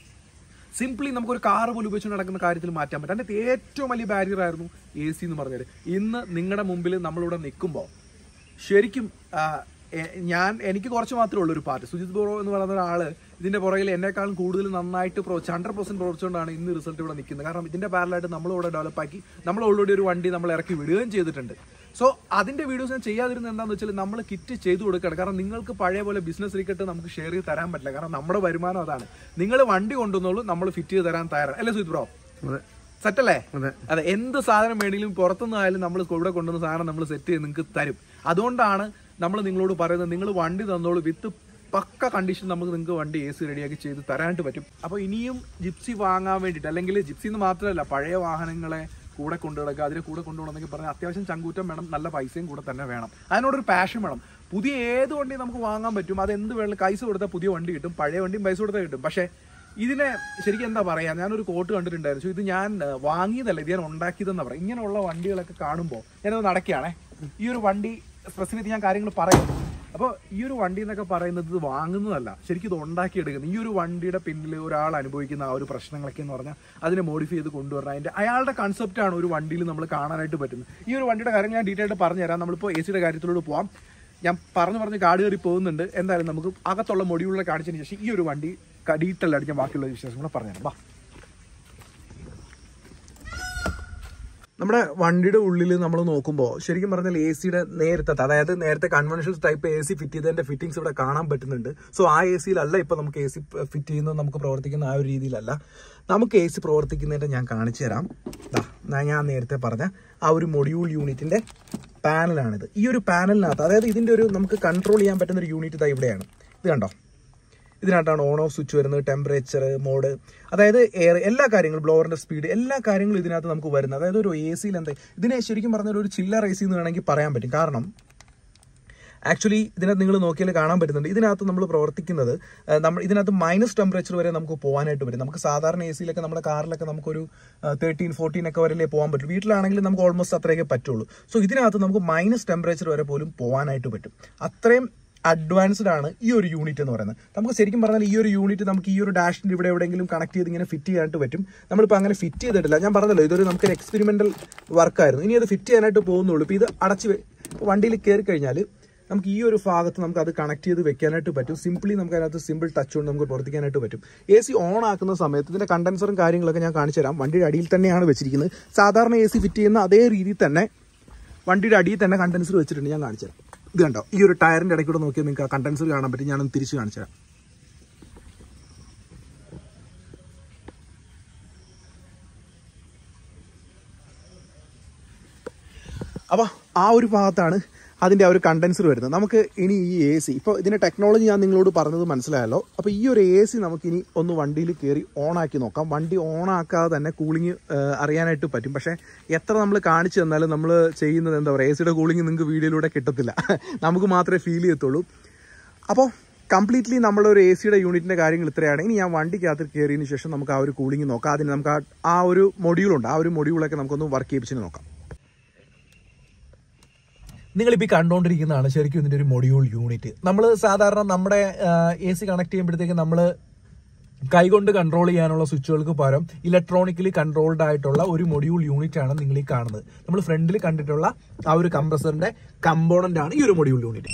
സിംപ്ലി നമുക്കൊരു കാർ പോലും ഉപയോഗിച്ചുകൊണ്ട് നടക്കുന്ന കാര്യത്തിൽ മാറ്റാൻ പറ്റും അതിൻ്റെ ഏറ്റവും വലിയ ബാരിയർ ആയിരുന്നു എ സി എന്ന് പറഞ്ഞാൽ ഇന്ന് നിങ്ങളുടെ മുമ്പിൽ നമ്മളിവിടെ നിൽക്കുമ്പോൾ ശരിക്കും ആ, എ- ഞാൻ എനിക്ക് കുറച്ച് മാത്രമേ ഉള്ളൂ ഒരു പാർട്ട് സുജിത് ബോറോ എന്ന് പറയുന്ന ഒരാള് ഇതിന്റെ പുറകിൽ എന്നെക്കാളും കൂടുതൽ നന്നായിട്ട് പ്രവർത്തിച്ച് ഹൺഡ്രഡ് പെർസെന്റ് പ്രവർത്തിച്ചുകൊണ്ടാണ് ഇന്ന് റിസൾട്ട് ഇവിടെ നിൽക്കുന്നത് കാരണം ഇതിന്റെ പാരലായിട്ട് നമ്മളിവിടെ ഡെവലപ്പ് ആക്കി നമ്മൾ ഓൾറെഡി ഒരു വണ്ടി നമ്മൾ ഇറക്കി വിടുകയും ചെയ്തിട്ടുണ്ട് സോ അതിന്റെ വീഡിയോസ് ഞാൻ ചെയ്യാതിരുന്നത് എന്താണെന്ന് വെച്ചാൽ നമ്മൾ കിറ്റ് ചെയ്തു കൊടുക്കണം കാരണം നിങ്ങൾക്ക് പഴയ പോലെ ബിസിനസ് റിക്കറ്റ് നമുക്ക് ഷെയർ ചെയ്ത് തരാൻ പറ്റില്ല കാരണം നമ്മുടെ വരുമാനം അതാണ് നിങ്ങൾ വണ്ടി കൊണ്ടുവന്നോളൂ നമ്മൾ ഫിറ്റ് ചെയ്ത് തരാൻ തയ്യാറാണ് അല്ലേ സുജിത് ബ്രോ അതെ സെറ്റല്ലേ അതെ. അതെ എന്ത് സാധനം വേണമെങ്കിലും പുറത്തുനിന്ന് ആയാലും നമ്മൾ ഇവിടെ കൊണ്ടുവന്ന സാധനം നമ്മൾ സെറ്റ് ചെയ്ത് നിങ്ങൾക്ക് തരും അതുകൊണ്ടാണ് നമ്മൾ നിങ്ങളോട് പറയുന്നത് നിങ്ങൾ വണ്ടി തന്നോളൂ വിത്ത് പക്ക കണ്ടീഷൻ നമുക്ക് നിങ്ങൾക്ക് വണ്ടി എ സി റെഡിയാക്കി ചെയ്ത് തരാനായിട്ട് പറ്റും അപ്പോൾ ഇനിയും ജിപ്സി വാങ്ങാൻ വേണ്ടിയിട്ട് അല്ലെങ്കിൽ ജിപ്സി എന്ന് മാത്രമല്ല പഴയ വാഹനങ്ങളെ കൂടെ കൊണ്ടു നടക്കുക അതിനെ കൂടെ കൊണ്ടുപോകണമെന്നൊക്കെ പറഞ്ഞാൽ അത്യാവശ്യം ചങ്കൂറ്റം വേണം നല്ല പൈസയും കൂടെ തന്നെ വേണം അതിനോടൊരു പാഷൻ വേണം പുതിയ ഏത് വണ്ടി നമുക്ക് വാങ്ങാൻ പറ്റും അത് എന്ത് വേണം പൈസ കൊടുത്താൽ പുതിയ വണ്ടി കിട്ടും പഴയ വണ്ടിയും പൈസ കൊടുത്താൽ കിട്ടും പക്ഷേ ഇതിനെ ശരിക്കും എന്താ പറയാ ഞാനൊരു കോട്ട് കണ്ടിട്ടുണ്ടായിരുന്നു ഇത് ഞാൻ ആ, വാങ്ങിയതല്ല ഇത് ഞാൻ ഉണ്ടാക്കിയതെന്നാ പറയാം ഇങ്ങനെയുള്ള വണ്ടികളൊക്കെ കാണുമ്പോൾ ഞാനത് നടക്കുകയാണേ ഈ ഒരു വണ്ടി സ്പെസിഫിക് ഞാൻ കാര്യങ്ങൾ പറയും അപ്പോൾ ഈ ഒരു വണ്ടി എന്നൊക്കെ പറയുന്നത് ഇത് വാങ്ങുന്നതല്ല ശരിക്കും ഇത് ഉണ്ടാക്കിയെടുക്കുന്നത് ഈ ഒരു വണ്ടിയുടെ പിന്നിൽ ഒരാൾ അനുഭവിക്കുന്ന ആ ഒരു പ്രശ്നങ്ങളൊക്കെ എന്ന് പറഞ്ഞാൽ അതിനെ മോഡിഫൈ ചെയ്ത് കൊണ്ടുവരണം അതിന്റെ അയാളുടെ കൺസെപ്റ്റാണ് ഒരു വണ്ടിയിൽ നമ്മൾ കാണാനായിട്ട് പറ്റുന്നത് ഈ ഒരു വണ്ടിയുടെ കാര്യം ഞാൻ ഡീറ്റെയിൽ ആയിട്ട് പറഞ്ഞുതരാം നമ്മളിപ്പോൾ എ സിയുടെ കാര്യത്തിലൂടെ പോവാം ഞാൻ പറഞ്ഞു പറഞ്ഞ് കാട് കയറി പോകുന്നുണ്ട് എന്തായാലും നമുക്ക് അകത്തുള്ള മൊഡ്യൂളിനെ കാണിച്ചതിന് ശേഷം ഈ ഒരു വണ്ടി ഡീറ്റെയിൽ ആയിട്ട് ഞാൻ ബാക്കിയുള്ള വിശേഷങ്ങൾ പറഞ്ഞുതരാം വാ നമ്മുടെ വണ്ടിയുടെ ഉള്ളിൽ നമ്മൾ നോക്കുമ്പോൾ ശരിക്കും പറഞ്ഞാൽ എ സിയുടെ നേരത്തെ അതായത് നേരത്തെ conventional type A C fit ചെയ്തതിന്റെ ഫിറ്റിംഗ്സ് ഇവിടെ കാണാൻ പറ്റുന്നുണ്ട് സോ ആ എ സിയിലല്ല ഇപ്പൊ നമുക്ക് എ സി ഫിറ്റ് ചെയ്യുന്നത് നമുക്ക് പ്രവർത്തിക്കുന്ന ആ ഒരു രീതിയിലല്ല നമുക്ക് എ സി പ്രവർത്തിക്കുന്നതിന്റെ ഞാൻ കാണിച്ചു തരാം ദാ, ദാ ഞാൻ നേരത്തെ പറഞ്ഞ ആ ഒരു മൊഡ്യൂൾ യൂണിറ്റിന്റെ പാനലാണിത് ഈ ഒരു പാനലിനകത്ത് അതായത് ഇതിന്റെ ഒരു നമുക്ക് കൺട്രോൾ ചെയ്യാൻ പറ്റുന്ന ഒരു യൂണിറ്റ് ഇതാ ഇവിടെയാണ് ഇത് കണ്ടോ ഇതിനകത്താണ് ഓൺ ഓഫ് സ്വിച്ച് വരുന്നത് ടെമ്പറേച്ചർ മോഡ് അതായത് എയർ എല്ലാ കാര്യങ്ങളും ബ്ലോവറിന്റെ സ്പീഡ് എല്ലാ കാര്യങ്ങളും ഇതിനകത്ത് നമുക്ക് വരുന്നത് അതായത് ഒരു എ സിയിൽ എന്താ ഇതിനെ ശരിക്കും പറഞ്ഞാൽ ഒരു ചില്ലർ എ സി എന്ന് വേണമെങ്കിൽ പറയാൻ പറ്റും കാരണം ആക്ച്വലി ഇതിനകത്ത് നിങ്ങൾ നോക്കിയാൽ കാണാൻ പറ്റുന്നുണ്ട് ഇതിനകത്ത് നമ്മൾ പ്രവർത്തിക്കുന്നത് ആ, നമ്മൾ ഇതിനകത്ത് മൈനസ് ടെമ്പറേച്ചർ വരെ നമുക്ക് പോകാനായിട്ട് വരും നമുക്ക് സാധാരണ എ സിയിലൊക്കെ നമ്മുടെ കാറിലൊക്കെ നമുക്കൊരു തേർട്ടീൻ ഫോർട്ടീൻ ഒക്കെ വരെ പോകാൻ പറ്റും വീട്ടിലാണെങ്കിൽ നമുക്ക് ഓൾമോസ്റ്റ് അത്രയൊക്കെ പറ്റുള്ളൂ സോ ഇതിനകത്ത് നമുക്ക് മൈനസ് ടെമ്പറേച്ചർ വരെ പോലും പോകാനായിട്ട് പറ്റും അത്രയും അഡ്വാൻസ്ഡ് ആണ് ഈ ഒരു യൂണിറ്റ് എന്ന് പറയുന്നത് നമുക്ക് ശരിക്കും പറഞ്ഞാൽ ഈ ഒരു യൂണിറ്റ് നമുക്ക് ഈ ഒരു ഡാഷിന്റെ ഇവിടെ എവിടെയെങ്കിലും കണക്ട് ചെയ്ത് ഇങ്ങനെ ഫിറ്റ് ചെയ്യാനായിട്ട് പറ്റും നമ്മളിപ്പോൾ അങ്ങനെ ഫിറ്റ് ചെയ്തിട്ടില്ല ഞാൻ പറഞ്ഞല്ലോ ഇതൊരു നമുക്കൊരു എക്സ്പെരിമെന്റൽ വർക്കായിരുന്നു ഇനി അത് ഫിറ്റ് ചെയ്യാനായിട്ട് പോകുന്നുള്ളൂ ഇപ്പോൾ ഇത് അടച്ച് വെ- വണ്ടിയിൽ കയറി കഴിഞ്ഞാൽ നമുക്ക് ഈ ഒരു ഭാഗത്ത് നമുക്ക് അത് കണക്ട് ചെയ്ത് വെക്കാനായിട്ട് പറ്റും സിംപ്ലി നമുക്ക് അതിനകത്ത് സിമ്പിൾ ടച്ച് കൊണ്ട് നമുക്ക് പ്രവർത്തിക്കാനായിട്ട് പറ്റും എ സി ഓൺ ആക്കുന്ന സമയത്ത് ഇതിന്റെ കണ്ടൻസറും കാര്യങ്ങളൊക്കെ ഞാൻ കാണിച്ചു തരാം വണ്ടിയുടെ അടിയിൽ തന്നെയാണ് വെച്ചിരിക്കുന്നത് സാധാരണ എ സി ഫിറ്റ് ചെയ്യുന്ന അതേ രീതിയിൽ തന്നെ വണ്ടിയുടെ അടിയിൽ തന്നെ കണ്ടൻസർ വെച്ചിട്ടുണ്ട് ഞാൻ കാണിച്ചു തരാം ഇത് കണ്ടോ ഈ ഒരു ടയറിന്റെ ഇടയ്ക്കൂടെ നോക്കിയാൽ നിങ്ങൾക്ക് ആ കണ്ടൻസർ കാണാൻ പറ്റും ഞാനൊന്ന് തിരിച്ച് കാണിച്ചു തരാം അപ്പോൾ ആ ഒരു ഭാഗത്താണ് അതിൻ്റെ ആ ഒരു കണ്ടൻസർ വരുന്നത് നമുക്ക് ഇനി ഈ എ സി ഇപ്പോൾ ഇതിൻ്റെ ടെക്നോളജി ഞാൻ നിങ്ങളോട് പറഞ്ഞത് മനസ്സിലായല്ലോ അപ്പോൾ ഈ ഒരു എ സി നമുക്കിനി ഒന്ന് വണ്ടിയിൽ കയറി ഓൺ ആക്കി നോക്കാം വണ്ടി ഓൺ ആക്കാതെ തന്നെ കൂളിംഗ് അറിയാനായിട്ട് പറ്റും പക്ഷേ എത്ര നമ്മൾ കാണിച്ചു തന്നാലും നമ്മൾ ചെയ്യുന്നത് എന്താ പറയുക എ സിയുടെ കൂളിംഗ് നിങ്ങൾക്ക് വീഡിയോയിലൂടെ കിട്ടത്തില്ല നമുക്ക് മാത്രമേ ഫീൽ ചെയ്യത്തുള്ളൂ അപ്പോൾ കംപ്ലീറ്റ്ലി നമ്മളൊരു എ സിയുടെ യൂണിറ്റിന്റെ കാര്യങ്ങൾ ഇത്രയാണ് ഇനി ഞാൻ വണ്ടിക്കകത്ത് കയറിയതിന് ശേഷം നമുക്ക് ആ ഒരു കൂളിംഗ് നോക്കാം അതിന് നമുക്ക് ആ- ആ ഒരു മൊഡ്യൂളുണ്ട് ആ ഒരു മൊഡ്യൂളൊക്കെ നമുക്കൊന്ന് വർക്ക് ചെയ്യിപ്പിച്ച് നോക്കാം നിങ്ങളിപ്പോൾ ഈ കണ്ടുകൊണ്ടിരിക്കുന്നതാണ് ശരിക്കും ഇതിന്റെ ഒരു മൊഡ്യൂൾ യൂണിറ്റ് നമ്മൾ സാധാരണ നമ്മുടെ എ സി കണക്ട് ചെയ്യുമ്പോഴത്തേക്ക് നമ്മൾ കൈകൊണ്ട് കൺട്രോൾ ചെയ്യാനുള്ള സ്വിച്ചുകൾക്ക് പകരം ഇലക്ട്രോണിക്കലി കൺട്രോൾഡ് ആയിട്ടുള്ള ഒരു മൊഡ്യൂൾ യൂണിറ്റ് ആണ് നിങ്ങൾ ഈ കാണുന്നത് നമ്മൾ ഫ്രണ്ടിൽ കണ്ടിട്ടുള്ള ആ ഒരു കംപ്രസറിന്റെ കമ്പോണന്റ് ആണ് ഈ ഒരു മൊഡ്യൂൾ യൂണിറ്റ്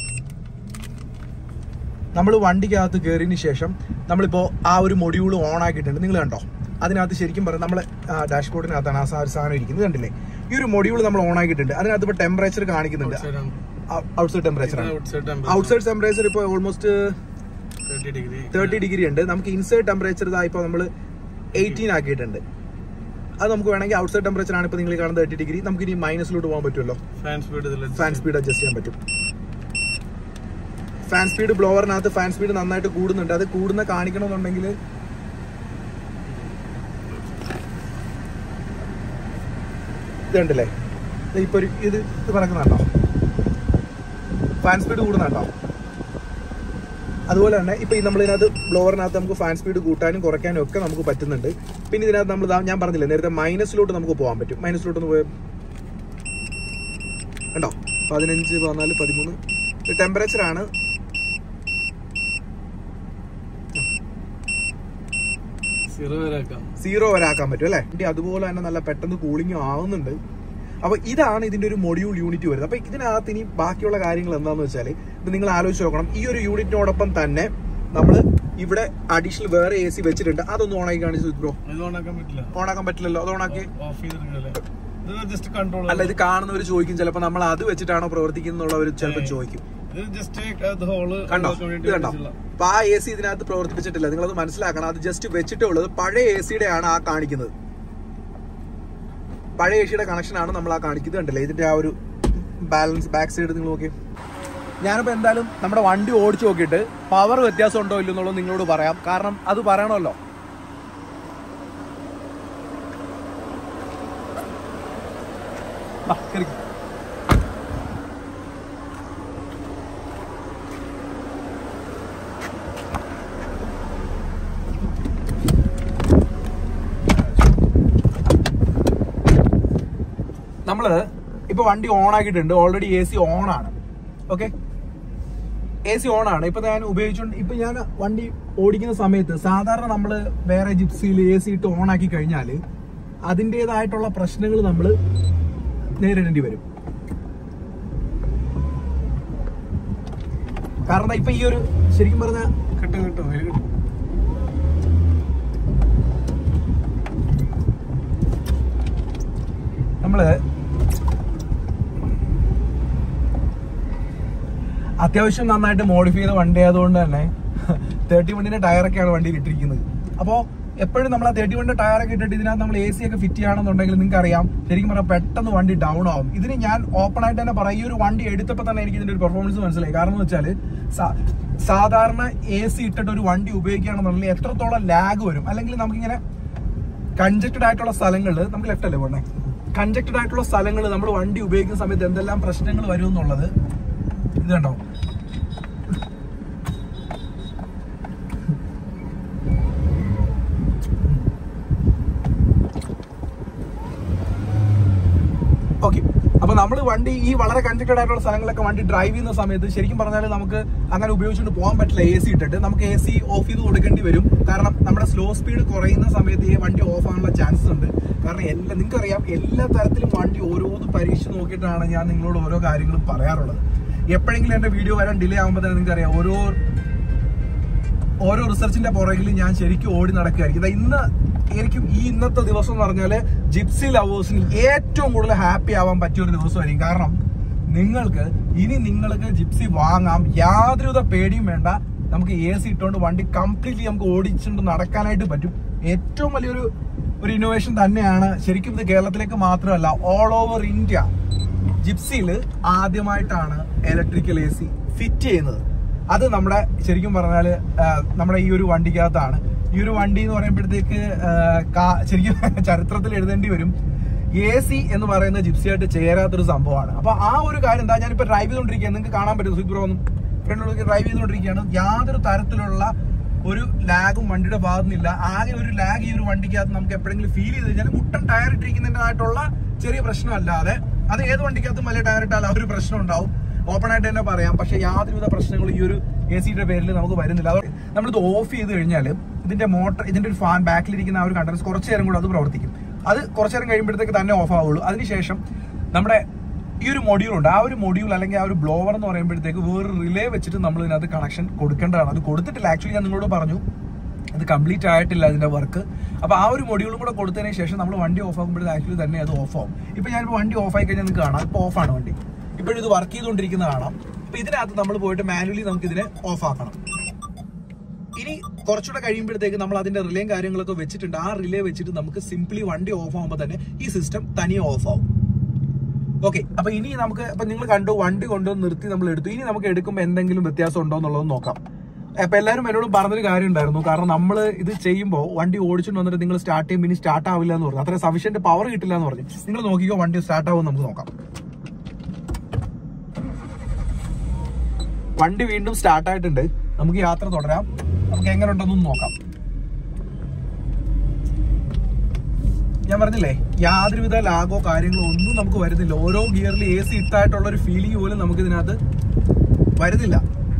നമ്മൾ വണ്ടിക്കകത്ത് കയറിയതിന് ശേഷം നമ്മളിപ്പോൾ ആ ഒരു മൊഡ്യൂൾ ഓൺ ആക്കിയിട്ടുണ്ട് നിങ്ങൾ കണ്ടോ അതിനകത്ത് ശരിക്കും പറഞ്ഞാൽ നമ്മൾ ഡാഷ്ബോർഡിനകത്താണ് ആ സാ- സാധനം ഇരിക്കുന്നത് കണ്ടില്ലേ ഈ ഒരു മൊഡ്യൂൾ നമ്മൾ ഓൺ ആക്കിയിട്ടുണ്ട് അതിനകത്ത് ഇപ്പൊ ടെമ്പറേച്ചർ കാണിക്കുന്നുണ്ട് ഔട്ട്സൈഡ് ടെമ്പറേച്ചർ ആണ് ഔട്ട്സൈഡ് ടെമ്പറേച്ചർ ഔട്ട്സൈഡ് ടെമ്പറേച്ചർ ഇപ്പോൾ almost thirty degree thirty degree ഉണ്ട് നമുക്ക് ഇൻസൈഡ് ടെമ്പറേച്ചർ ഇതാ ഇപ്പോൾ നമ്മൾ എയ്റ്റീൻ ആക്കിയിട്ടുണ്ട് അത് നമുക്ക് വേണമെങ്കിൽ ഔട്ട്സൈഡ് ടെമ്പറേച്ചർ ആണ് ഇപ്പോൾ നിങ്ങൾ കാണുന്നത് തേർട്ടി ഡിഗ്രി നമുക്ക് ഇനി മൈനസിലോട്ട് പോകാൻ പറ്റുമല്ലോ ഫാൻ സ്പീഡ് ഇതിൽ ഫാൻ സ്പീഡ് അഡ്ജസ്റ്റ് ചെയ്യാൻ പറ്റും ഫാൻ സ്പീഡ് ബ്ലോവറിനകത്ത് ഫാൻ സ്പീഡ് നന്നായിട്ട് കൂടുന്നുണ്ട് അത് കൂടുന്ന കാണിക്കണമെന്നുണ്ടെങ്കിൽ ഇത് കണ്ടില്ലേ ദേ ഇപ്പൊ ഒരു ഇത് ഇത് കണക്കുന്നുണ്ടോ ഫാൻ സ്പീഡ് കൂടുന്നുണ്ടോ അതുപോലെ തന്നെ ഇപ്പൊ ഈ നമ്മൾ ഇതിനകത്ത് ബ്ലോവറിനകത്ത് നമുക്ക് ഫാൻ സ്പീഡ് കൂട്ടാനും കുറയ്ക്കാനും ഒക്കെ നമുക്ക് പറ്റുന്നുണ്ട് പിന്നെ ഇതിനകത്ത് നമ്മൾ ഞാൻ പറഞ്ഞില്ലേ നേരത്തെ മൈനസിലോട്ട് നമുക്ക് പോകാൻ പറ്റും മൈനസിലോട്ട് ഒന്ന് പോയ കണ്ടോ പതിനഞ്ച് പതിനാല് പതിമൂന്ന് ടെമ്പറേച്ചർ ആണ് സീറോ വരെ ആക്കാം സീറോ വരെ ആക്കാൻ പറ്റും അല്ലേ ഇനി അതുപോലെ തന്നെ നല്ല പെട്ടെന്ന് കൂളിംഗും ആവുന്നുണ്ട് അപ്പൊ ഇതാണ് ഇതിന്റെ ഒരു മൊഡ്യൂൾ യൂണിറ്റ് വരുന്നത് അപ്പൊ ഇതിനകത്ത് ഇനി ബാക്കിയുള്ള കാര്യങ്ങൾ എന്താന്ന് വെച്ചാൽ ഇത് നിങ്ങൾ ആലോചിച്ച് നോക്കണം ഈ ഒരു യൂണിറ്റിനോടൊപ്പം തന്നെ നമ്മൾ ഇവിടെ അഡീഷണൽ വേറെ എ സി വെച്ചിട്ടുണ്ട് അതൊന്ന് ഓണാക്കി കാണിച്ചു ബ്രോ ഇത് ഓണാക്കാൻ പറ്റില്ല ഓണാക്കാൻ പറ്റില്ലല്ലോ അത് ഓണാക്കി ഓഫ് ചെയ്തിരിക്കല്ലേ ഇത് ജസ്റ്റ് കൺട്രോൾ അല്ല ഇത് കാണുന്നവർ ചോദിക്കും ചിലപ്പോൾ നമ്മൾ അത് വെച്ചിട്ടാണോ പ്രവർത്തിക്കുന്നുള്ളവർ ചിലപ്പോൾ ചോദിക്കും ഇത് ജസ്റ്റ് ഹോള് കണ്ടോ ഇത് കണ്ടോ അപ്പൊ ആ എ സി ഇതിനകത്ത് പ്രവർത്തിപ്പിച്ചിട്ടില്ല നിങ്ങളത് മനസ്സിലാക്കണം അത് ജസ്റ്റ് വെച്ചിട്ടേ ഉള്ളത് പഴയ എ സിയുടെ ആണ് ആ കാണിക്കുന്നത് പഴയ എ സിയുടെ കണക്ഷൻ ആണ് നമ്മൾ ആ കാണിക്കുന്നത് കണ്ടില്ലേ ഇതിന്റെ ആ ഒരു ബാലൻസ് ബാക്ക് സൈഡ് നിങ്ങൾ നോക്കി ഞാനിപ്പോ എന്തായാലും നമ്മുടെ വണ്ടി ഓടിച്ചു നോക്കിയിട്ട് പവർ വ്യത്യാസം ഉണ്ടോ ഇല്ലയോ എന്നുള്ളത് നിങ്ങളോട് പറയാം കാരണം അത് പറയണമല്ലോ ആ, കേറിക്കോ. നമ്മള് ഇപ്പൊ വണ്ടി ഓൺ ആക്കിയിട്ടുണ്ട് ഓൾറെഡി എ സി ഓൺ ആണ് ഓക്കെ എ സി ഓൺ ആണ് ഇപ്പൊ ഞാൻ ഉപയോഗിച്ചുകൊണ്ട് ഇപ്പൊ ഞാൻ വണ്ടി ഓടിക്കുന്ന സമയത്ത് സാധാരണ നമ്മൾ വേറെ ജിപ്സിയിൽ എ സി ഇട്ട് ഓൺ ആക്കി കഴിഞ്ഞാൽ അതിൻ്റെതായിട്ടുള്ള പ്രശ്നങ്ങൾ നമ്മൾ നേരിടേണ്ടി വരും കാരണം ഇപ്പൊ ഈ ഒരു ശരിക്കും പറഞ്ഞ കിട്ടും കിട്ടും വെയിൽ കിട്ടും നമ്മള് അത്യാവശ്യം നന്നായിട്ട് മോഡിഫൈ ചെയ്ത വണ്ടി ആയതുകൊണ്ട് തന്നെ തേർട്ടി വണ്ണിന്റെ ടയറൊക്കെയാണ് വണ്ടിയിൽ ഇട്ടിരിക്കുന്നത് അപ്പോൾ എപ്പോഴും നമ്മൾ ആ തേർട്ടി വണ്ണിന്റെ ടയറൊക്കെ ഇട്ടിട്ട് ഇതിനകത്ത് നമ്മൾ എ സി ഒക്കെ ഫിറ്റ് ചെയ്യണമെന്നുണ്ടെങ്കിൽ നിങ്ങൾക്ക് അറിയാം ശരിക്കും പറഞ്ഞാൽ പെട്ടെന്ന് വണ്ടി ഡൗൺ ആവും ഇതിന് ഞാൻ ഓപ്പൺ ആയിട്ട് തന്നെ പറയാം ഈ ഒരു വണ്ടി എടുത്തപ്പോൾ തന്നെ എനിക്ക് ഇതിന്റെ ഒരു പെർഫോമൻസ് മനസ്സിലായി കാരണം എന്ന് വെച്ചാൽ സാധാരണ എ സി ഇട്ടിട്ട് ഒരു വണ്ടി ഉപയോഗിക്കുകയാണെന്നുണ്ടെങ്കിൽ എത്രത്തോളം ലാഗ് വരും അല്ലെങ്കിൽ നമുക്കിങ്ങനെ കൺജക്റ്റഡ് ആയിട്ടുള്ള സ്ഥലങ്ങളിൽ നമുക്ക് ലെഫ്റ്റ് അല്ലേ പോണേ കൺജക്റ്റഡ് ആയിട്ടുള്ള സ്ഥലങ്ങളിൽ നമ്മൾ വണ്ടി ഉപയോഗിക്കുന്ന സമയത്ത് എന്തെല്ലാം പ്രശ്നങ്ങൾ വരും എന്നുള്ളത് ഇത് കണ്ടോ ഓക്കെ അപ്പൊ നമ്മൾ വണ്ടി ഈ വളരെ കൺജക്റ്റഡ് ആയിട്ടുള്ള സ്ഥലങ്ങളിലൊക്കെ വണ്ടി ഡ്രൈവ് ചെയ്യുന്ന സമയത്ത് ശരിക്കും പറഞ്ഞാൽ നമുക്ക് അങ്ങനെ ഉപയോഗിച്ചുകൊണ്ട് പോകാൻ പറ്റില്ല എ സി ഇട്ടിട്ട് നമുക്ക് എ സി ഓഫ് ചെയ്ത് കൊടുക്കേണ്ടി വരും കാരണം നമ്മുടെ സ്ലോ സ്പീഡ് കുറയുന്ന സമയത്ത് ഈ വണ്ടി ഓഫ് ആകാനുള്ള ചാൻസസ് ഉണ്ട് കാരണം എല്ലാ നിങ്ങൾക്കറിയാം എല്ലാ തരത്തിലും വണ്ടി ഓരോന്ന് പരീക്ഷ നോക്കിയിട്ടാണ് ഞാൻ നിങ്ങളോട് ഓരോ കാര്യങ്ങളും പറയാറുള്ളത് എപ്പോഴെങ്കിലും എന്റെ വീഡിയോ വരാൻ ഡിലേ ആകുമ്പോൾ തന്നെ നിങ്ങൾക്കറിയാം ഓരോ ഓരോ റിസർച്ചിന്റെ പുറകിൽ ഞാൻ ശരിക്കും ഓടി നടക്കുകയായിരിക്കും ഇതാ ഇന്ന് എനിക്കും ഈ ഇന്നത്തെ ദിവസം എന്ന് പറഞ്ഞാല് ജിപ്സി ലവേഴ്സിന് ഏറ്റവും കൂടുതൽ ഹാപ്പി ആവാൻ പറ്റിയ ഒരു ദിവസമായിരിക്കും കാരണം നിങ്ങൾക്ക് ഇനി നിങ്ങൾക്ക് ജിപ്സി വാങ്ങാം യാതൊരുവിധ പേടിയും വേണ്ട നമുക്ക് എ സി ഇട്ടുകൊണ്ട് വണ്ടി കംപ്ലീറ്റ്ലി നമുക്ക് ഓടിച്ചുകൊണ്ട് നടക്കാനായിട്ട് പറ്റും ഏറ്റവും വലിയൊരു ഒരു ഇന്നോവേഷൻ തന്നെയാണ് ശരിക്കും ഇത് കേരളത്തിലേക്ക് മാത്രമല്ല ഓൾ ഓവർ ഇന്ത്യ ജിപ്സിയിൽ ആദ്യമായിട്ടാണ് ഇലക്ട്രിക്കൽ എ സി ഫിറ്റ് ചെയ്യുന്നത് അത് നമ്മുടെ ശരിക്കും പറഞ്ഞാല് ആ, നമ്മുടെ ഈ ഒരു വണ്ടിക്കകത്താണ് ഈ ഒരു വണ്ടി എന്ന് പറയുമ്പോഴത്തേക്ക് ആ, കാ- ശരിക്കും ചരിത്രത്തിൽ എഴുതേണ്ടി വരും എ സി എന്ന് പറയുന്ന ജിപ്സിയായിട്ട് ചേരാത്തൊരു സംഭവമാണ് അപ്പൊ ആ ഒരു കാര്യം എന്താ ഞാനിപ്പോ ഡ്രൈവ് ചെയ്തോണ്ടിരിക്കുകയാണ് നിങ്ങൾക്ക് കാണാൻ പറ്റും സുബ്രോ ഒന്നും ഫ്രണ്ടിലേക്ക് ഡ്രൈവ് ചെയ്തുകൊണ്ടിരിക്കുകയാണ് യാതൊരു തരത്തിലുള്ള ഒരു ലാഗും വണ്ടിയുടെ ഭാഗത്തുനിന്നില്ല ആകെ ഒരു ലാഗ് ഈ ഒരു വണ്ടിക്കകത്ത് നമുക്ക് എപ്പോഴെങ്കിലും ഫീൽ ചെയ്ത് കഴിഞ്ഞാൽ മുട്ടൻ ടയർ ഇട്ടിരിക്കുന്നതിൻ്റെതായിട്ടുള്ള ചെറിയ പ്രശ്നമല്ലാതെ അത് ഏത് വണ്ടിക്കകത്തും വലിയ ടയർ ഇട്ടാൽ ആ ഒരു പ്രശ്നം ഉണ്ടാവും ഓപ്പൺ ആയിട്ട് തന്നെ പറയാം പക്ഷെ യാതൊരുവിധ പ്രശ്നങ്ങളും ഈ ഒരു എ സിയുടെ പേരിൽ നമുക്ക് വരുന്നില്ല അത് നമ്മളിത് ഓഫ് ചെയ്ത് കഴിഞ്ഞാൽ ഇതിന്റെ മോട്ടർ ഇതിന്റെ ഒരു ഫാൻ ബാക്കിലിരിക്കുന്ന ആ ഒരു കണ്ടൻസ് കുറച്ച് നേരം കൂടെ അത് പ്രവർത്തിക്കും അത് കുറച്ച് നേരം കഴിയുമ്പോഴത്തേക്ക് തന്നെ ഓഫ് ആവുള്ളൂ അതിനുശേഷം നമ്മുടെ ഈ ഒരു മൊഡ്യൂൾ ഉണ്ട് ആ ഒരു മൊഡ്യൂൾ അല്ലെങ്കിൽ ആ ഒരു ബ്ലോവർ എന്ന് പറയുമ്പോഴത്തേക്ക് വേറെ റിലേ വെച്ചിട്ട് നമ്മൾ ഇതിനകത്ത് കണക്ഷൻ കൊടുക്കേണ്ടതാണ് അത് കൊടുത്തിട്ടില്ല ആക്ച്വലി ഞാൻ നിങ്ങളോട് പറഞ്ഞു ഇത് കംപ്ലീറ്റ് ആയിട്ടില്ല അതിന്റെ വർക്ക് അപ്പൊ ആ ഒരു മൊഡ്യൂളും കൂടെ കൊടുത്തതിന് ശേഷം നമ്മൾ വണ്ടി ഓഫ് ആകുമ്പോഴേ ആക്ച്വലി തന്നെ അത് ഓഫ് ആവും ഇപ്പൊ ഞാനിപ്പോ വണ്ടി ഓഫ് ആയി കഴിഞ്ഞാൽ നിങ്ങൾക്ക് കാണാം ഇപ്പൊ ഓഫാണ് വണ്ടി ഇപ്പോഴും ഇത് വർക്ക് ചെയ്തുകൊണ്ടിരിക്കുന്നത് കാണാം അപ്പൊ ഇതിനകത്ത് നമ്മൾ പോയിട്ട് മാനുവലി നമുക്ക് ഇതിനെ ഓഫ് ആക്കണം ഇനി കുറച്ചുകൂടെ കഴിയുമ്പോഴത്തേക്ക് നമ്മൾ അതിന്റെ റിലേയും കാര്യങ്ങളൊക്കെ വെച്ചിട്ടുണ്ട് ആ റിലേ വെച്ചിട്ട് നമുക്ക് സിംപ്ലി വണ്ടി ഓഫ് ആകുമ്പോൾ തന്നെ ഈ സിസ്റ്റം തനിയെ ഓഫ് ആവും ഓക്കെ അപ്പൊ ഇനി നമുക്ക് അപ്പൊ നിങ്ങൾ കണ്ടു വണ്ടി കൊണ്ടുവന്ന് നിർത്തി നമ്മൾ എടുത്തു ഇനി നമുക്ക് എടുക്കുമ്പോൾ എന്തെങ്കിലും വ്യത്യാസം ഉണ്ടോ എന്നുള്ളത് നോക്കാം അപ്പൊ എല്ലാവരും എന്നോട് പറഞ്ഞൊരു കാര്യം ഉണ്ടായിരുന്നു കാരണം നമ്മൾ ഇത് ചെയ്യുമ്പോൾ വണ്ടി ഓടിച്ചുകൊണ്ട് വന്നിട്ട് നിങ്ങൾ സ്റ്റാർട്ട് ചെയ്യുമ്പോൾ ഇനി സ്റ്റാർട്ട് ആവില്ല എന്ന് പറഞ്ഞു അത്ര സഫീഷ്യന്റ് പവർ കിട്ടില്ല എന്ന് പറഞ്ഞു നിങ്ങൾ നോക്കിക്കോ വണ്ടി സ്റ്റാർട്ട് ആവും നമുക്ക് നോക്കാം വണ്ടി വീണ്ടും സ്റ്റാർട്ട് ആയിട്ടുണ്ട് നമുക്ക് യാത്ര തുടരാം നമുക്ക് എങ്ങനെ ഉണ്ടെന്നും നോക്കാം ഞാൻ പറഞ്ഞില്ലേ യാതൊരുവിധ ലാഗോ കാര്യങ്ങളോ ഒന്നും നമുക്ക് വരുന്നില്ല ഓരോ ഗിയറിൽ എ സി ഇട്ടായിട്ടുള്ള ഒരു ഫീലിംഗ് പോലും നമുക്ക് ഇതിനകത്ത് വരുന്നില്ല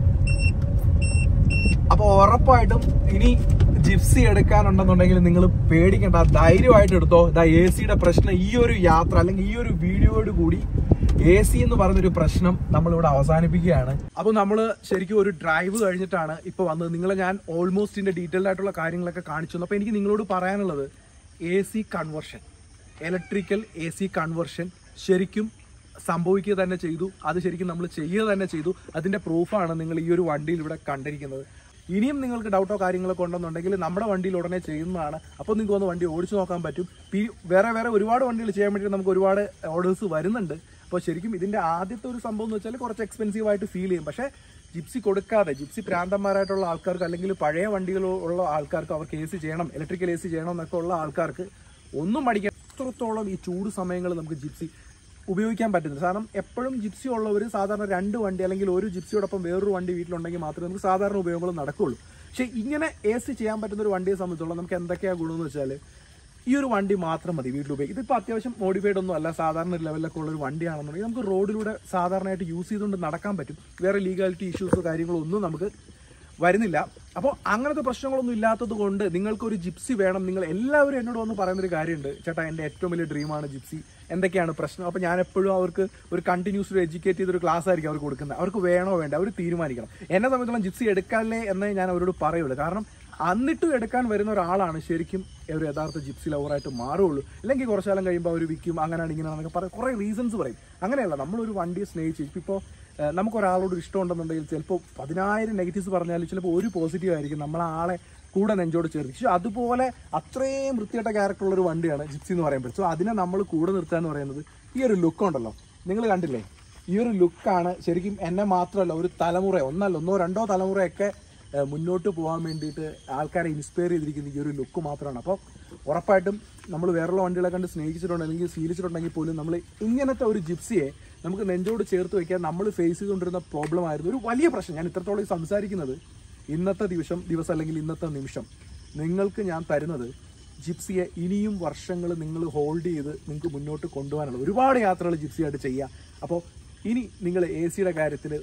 അപ്പൊ ഉറപ്പായിട്ടും ഇനി ജിപ്സി എടുക്കാനുണ്ടെന്നുണ്ടെങ്കിൽ നിങ്ങൾ പേടിക്കണ്ട ധൈര്യമായിട്ട് എടുത്തോ ഇതാ എ സിയുടെ പ്രശ്നം ഈ ഒരു യാത്ര അല്ലെങ്കിൽ ഈ ഒരു വീഡിയോയോട് കൂടി എ സി എന്ന് പറയുന്നൊരു പ്രശ്നം നമ്മളിവിടെ അവസാനിപ്പിക്കുകയാണ് അപ്പോൾ നമ്മൾ ശരിക്കും ഒരു ഡ്രൈവ് കഴിഞ്ഞിട്ടാണ് ഇപ്പോൾ വന്നത് നിങ്ങളെ ഞാൻ ഓൾമോസ്റ്റ് ഇതിന്റെ ഡീറ്റെയിൽഡ് ആയിട്ടുള്ള കാര്യങ്ങളൊക്കെ കാണിച്ചു തന്നു അപ്പോൾ എനിക്ക് നിങ്ങളോട് പറയാനുള്ളത് A C conversion electrical A C conversion ശരിക്കും സംഭവിക്കുക തന്നെ ചെയ്തു അത് ശരിക്കും നമ്മൾ ചെയ്യുക തന്നെ ചെയ്തു അതിന്റെ പ്രൂഫാണ് നിങ്ങൾ ഈ ഒരു വണ്ടിയിൽ ഇവിടെ കണ്ടിരിക്കുന്നത് ഇനിയും നിങ്ങൾക്ക് ഡൗട്ടോ കാര്യങ്ങളൊക്കെ ഉണ്ടെന്നുണ്ടെങ്കിൽ നമ്മുടെ വണ്ടിയിൽ ഉടനെ ചെയ്യുന്നതാണ് അപ്പോൾ നിങ്ങൾക്ക് വന്ന് വണ്ടി ഓടിച്ചു നോക്കാൻ പറ്റും പി- വേറെ വേറെ ഒരുപാട് വണ്ടികൾ ചെയ്യാൻ വേണ്ടി നമുക്ക് ഒരുപാട് ഓർഡേഴ്സ് വരുന്നുണ്ട് അപ്പോൾ ശരിക്കും ഇതിന്റെ ആദ്യത്തെ ഒരു സംഭവം എന്ന് വെച്ചാൽ കുറച്ച് എക്സ്പെൻസീവ് ആയിട്ട് ഫീൽ ചെയ്യും പക്ഷേ ജിപ്സി കൊടുക്കാതെ ജിപ്സി പ്രാന്തന്മാരായിട്ടുള്ള ആൾക്കാർക്ക് അല്ലെങ്കിൽ പഴയ വണ്ടികൾ ഉള്ള ആൾക്കാർക്ക് അവർക്ക് എ സി ചെയ്യണം ഇലക്ട്രിക്കൽ എ സി ചെയ്യണം എന്നൊക്കെ ഉള്ള ആൾക്കാർക്ക് ഒന്നും പഠിക്കാൻ എത്രത്തോളം ഈ ചൂട് സമയങ്ങളിൽ നമുക്ക് ജിപ്സി ഉപയോഗിക്കാൻ പറ്റുന്നത് കാരണം എപ്പോഴും ജിപ്സി ഉള്ളവർ സാധാരണ രണ്ട് വണ്ടി അല്ലെങ്കിൽ ഒരു ജിപ്സിയോടൊപ്പം വേറൊരു വണ്ടി വീട്ടിലുണ്ടെങ്കിൽ മാത്രമേ നമുക്ക് സാധാരണ ഉപയോഗങ്ങൾ നടക്കുകയുള്ളൂ പക്ഷേ ഇങ്ങനെ എ സി ചെയ്യാൻ പറ്റുന്ന ഒരു വണ്ടിയെ സംബന്ധിച്ചോളം നമുക്ക് എന്തൊക്കെയാണ് ഗുണമെന്ന് വെച്ചാൽ ഈ ഒരു വണ്ടി മാത്രം മതി വീട്ടിൽ ഉപയോഗിക്കും ഇതിപ്പോൾ അത്യാവശ്യം മോഡിഫൈഡ് ഒന്നും അല്ല സാധാരണ ഒരു ലെവലിലൊക്കെ ഉള്ള ഒരു വണ്ടിയാണെന്നുണ്ടെങ്കിൽ നമുക്ക് റോഡിലൂടെ സാധാരണയായിട്ട് യൂസ് ചെയ്തുകൊണ്ട് നടക്കാൻ പറ്റും വേറെ ലീഗാലിറ്റി ഇഷ്യൂസോ കാര്യങ്ങളോ ഒന്നും നമുക്ക് വരുന്നില്ല അപ്പോൾ അങ്ങനത്തെ പ്രശ്നങ്ങളൊന്നും ഇല്ലാത്തത് കൊണ്ട് നിങ്ങൾക്ക് ഒരു ജിപ്സി വേണം നിങ്ങൾ എല്ലാവരും എന്നോട് വന്ന് പറയുന്നൊരു കാര്യമുണ്ട് ചേട്ടാ എൻ്റെ ഏറ്റവും വലിയ ഡ്രീമാണ് ജിപ്സി എന്തൊക്കെയാണ് പ്രശ്നം അപ്പോൾ ഞാൻ എപ്പോഴും അവർക്ക് ഒരു കണ്ടിന്യൂസ് ഒരു എഡ്യൂക്കേറ്റ് ചെയ്തൊരു ക്ലാസ് ആയിരിക്കും അവർക്ക് കൊടുക്കുന്നത് അവർക്ക് വേണോ വേണ്ട അവർ തീരുമാനിക്കണം എന്നെ സംബന്ധിച്ചോളം ജിപ്സി എടുക്കാനേ എന്നേ ഞാൻ അവരോട് പറയുള്ളൂ കാരണം എന്നിട്ടും എടുക്കാൻ വരുന്ന ഒരാളാണ് ശരിക്കും ഒരു യഥാർത്ഥ ജിപ്സി ലവറായിട്ട് മാറുള്ളൂ അല്ലെങ്കിൽ കുറച്ചു കാലം കഴിയുമ്പോൾ അവർ വിൽക്കും അങ്ങനെയാണ് ഇങ്ങനെയാണെന്നൊക്കെ പറയും കുറേ റീസൺസ് പറയും അങ്ങനെയല്ല നമ്മളൊരു വണ്ടിയെ സ്നേഹിച്ച് ഇപ്പോൾ നമുക്ക് ഒരാളോട് ഇഷ്ടം ഉണ്ടെന്നുണ്ടെങ്കിൽ ചിലപ്പോൾ പതിനായിരം നെഗറ്റീവ്സ് പറഞ്ഞാലും ചിലപ്പോൾ ഒരു പോസിറ്റീവ് ആയിരിക്കും നമ്മൾ ആ ആളെ കൂടെ നെഞ്ചോട് ചേർത്ത് പക്ഷെ അതുപോലെ അത്രയും വൃത്തിയായിട്ട ക്യാരക്ടറുള്ള ഒരു വണ്ടിയാണ് ജിപ്സി എന്ന് പറയുമ്പോൾ സോ അതിനെ നമ്മൾ കൂടെ നിർത്തുക എന്ന് പറയുന്നത് ഈ ഒരു ലുക്ക് ഉണ്ടല്ലോ നിങ്ങൾ കണ്ടില്ലേ ഈ ഒരു ലുക്കാണ് ശരിക്കും എന്നെ മാത്രമല്ല ഒരു തലമുറ ഒന്നല്ല ഒന്നോ രണ്ടോ തലമുറയൊക്കെ ഏഹ്, മുന്നോട്ട് പോകാൻ വേണ്ടിയിട്ട് ആൾക്കാരെ ഇൻസ്പയർ ചെയ്തിരിക്കുന്ന ഈ ഒരു ലുക്ക് മാത്രമാണ് അപ്പോൾ ഉറപ്പായിട്ടും നമ്മൾ വേറെയുള്ള വണ്ടികളെ കണ്ട് സ്നേഹിച്ചിട്ടുണ്ട് അല്ലെങ്കിൽ ശീലിച്ചിട്ടുണ്ടെങ്കിൽ പോലും നമ്മൾ ഇങ്ങനത്തെ ഒരു ജിപ്സിയെ നമുക്ക് നെഞ്ചോട് ചേർത്ത് വെക്കാൻ നമ്മൾ ഫേസ് ചെയ്തുകൊണ്ടിരുന്ന പ്രോബ്ലം ആയിരുന്നു ഒരു വലിയ പ്രശ്നം ഞാൻ ഇത്രത്തോളം ഈ സംസാരിക്കുന്നത് ഇന്നത്തെ ദിവസം ദിവസം അല്ലെങ്കിൽ ഇന്നത്തെ നിമിഷം നിങ്ങൾക്ക് ഞാൻ തരുന്നത് ജിപ്സിയെ ഇനിയും വർഷങ്ങൾ നിങ്ങൾ ഹോൾഡ് ചെയ്ത് നിങ്ങൾക്ക് മുന്നോട്ട് കൊണ്ടുപോകാനുള്ള ഒരുപാട് യാത്രകൾ ജിപ്സിയായിട്ട് ചെയ്യുക അപ്പോൾ ഇനി നിങ്ങൾ എ സിയുടെ കാര്യത്തിൽ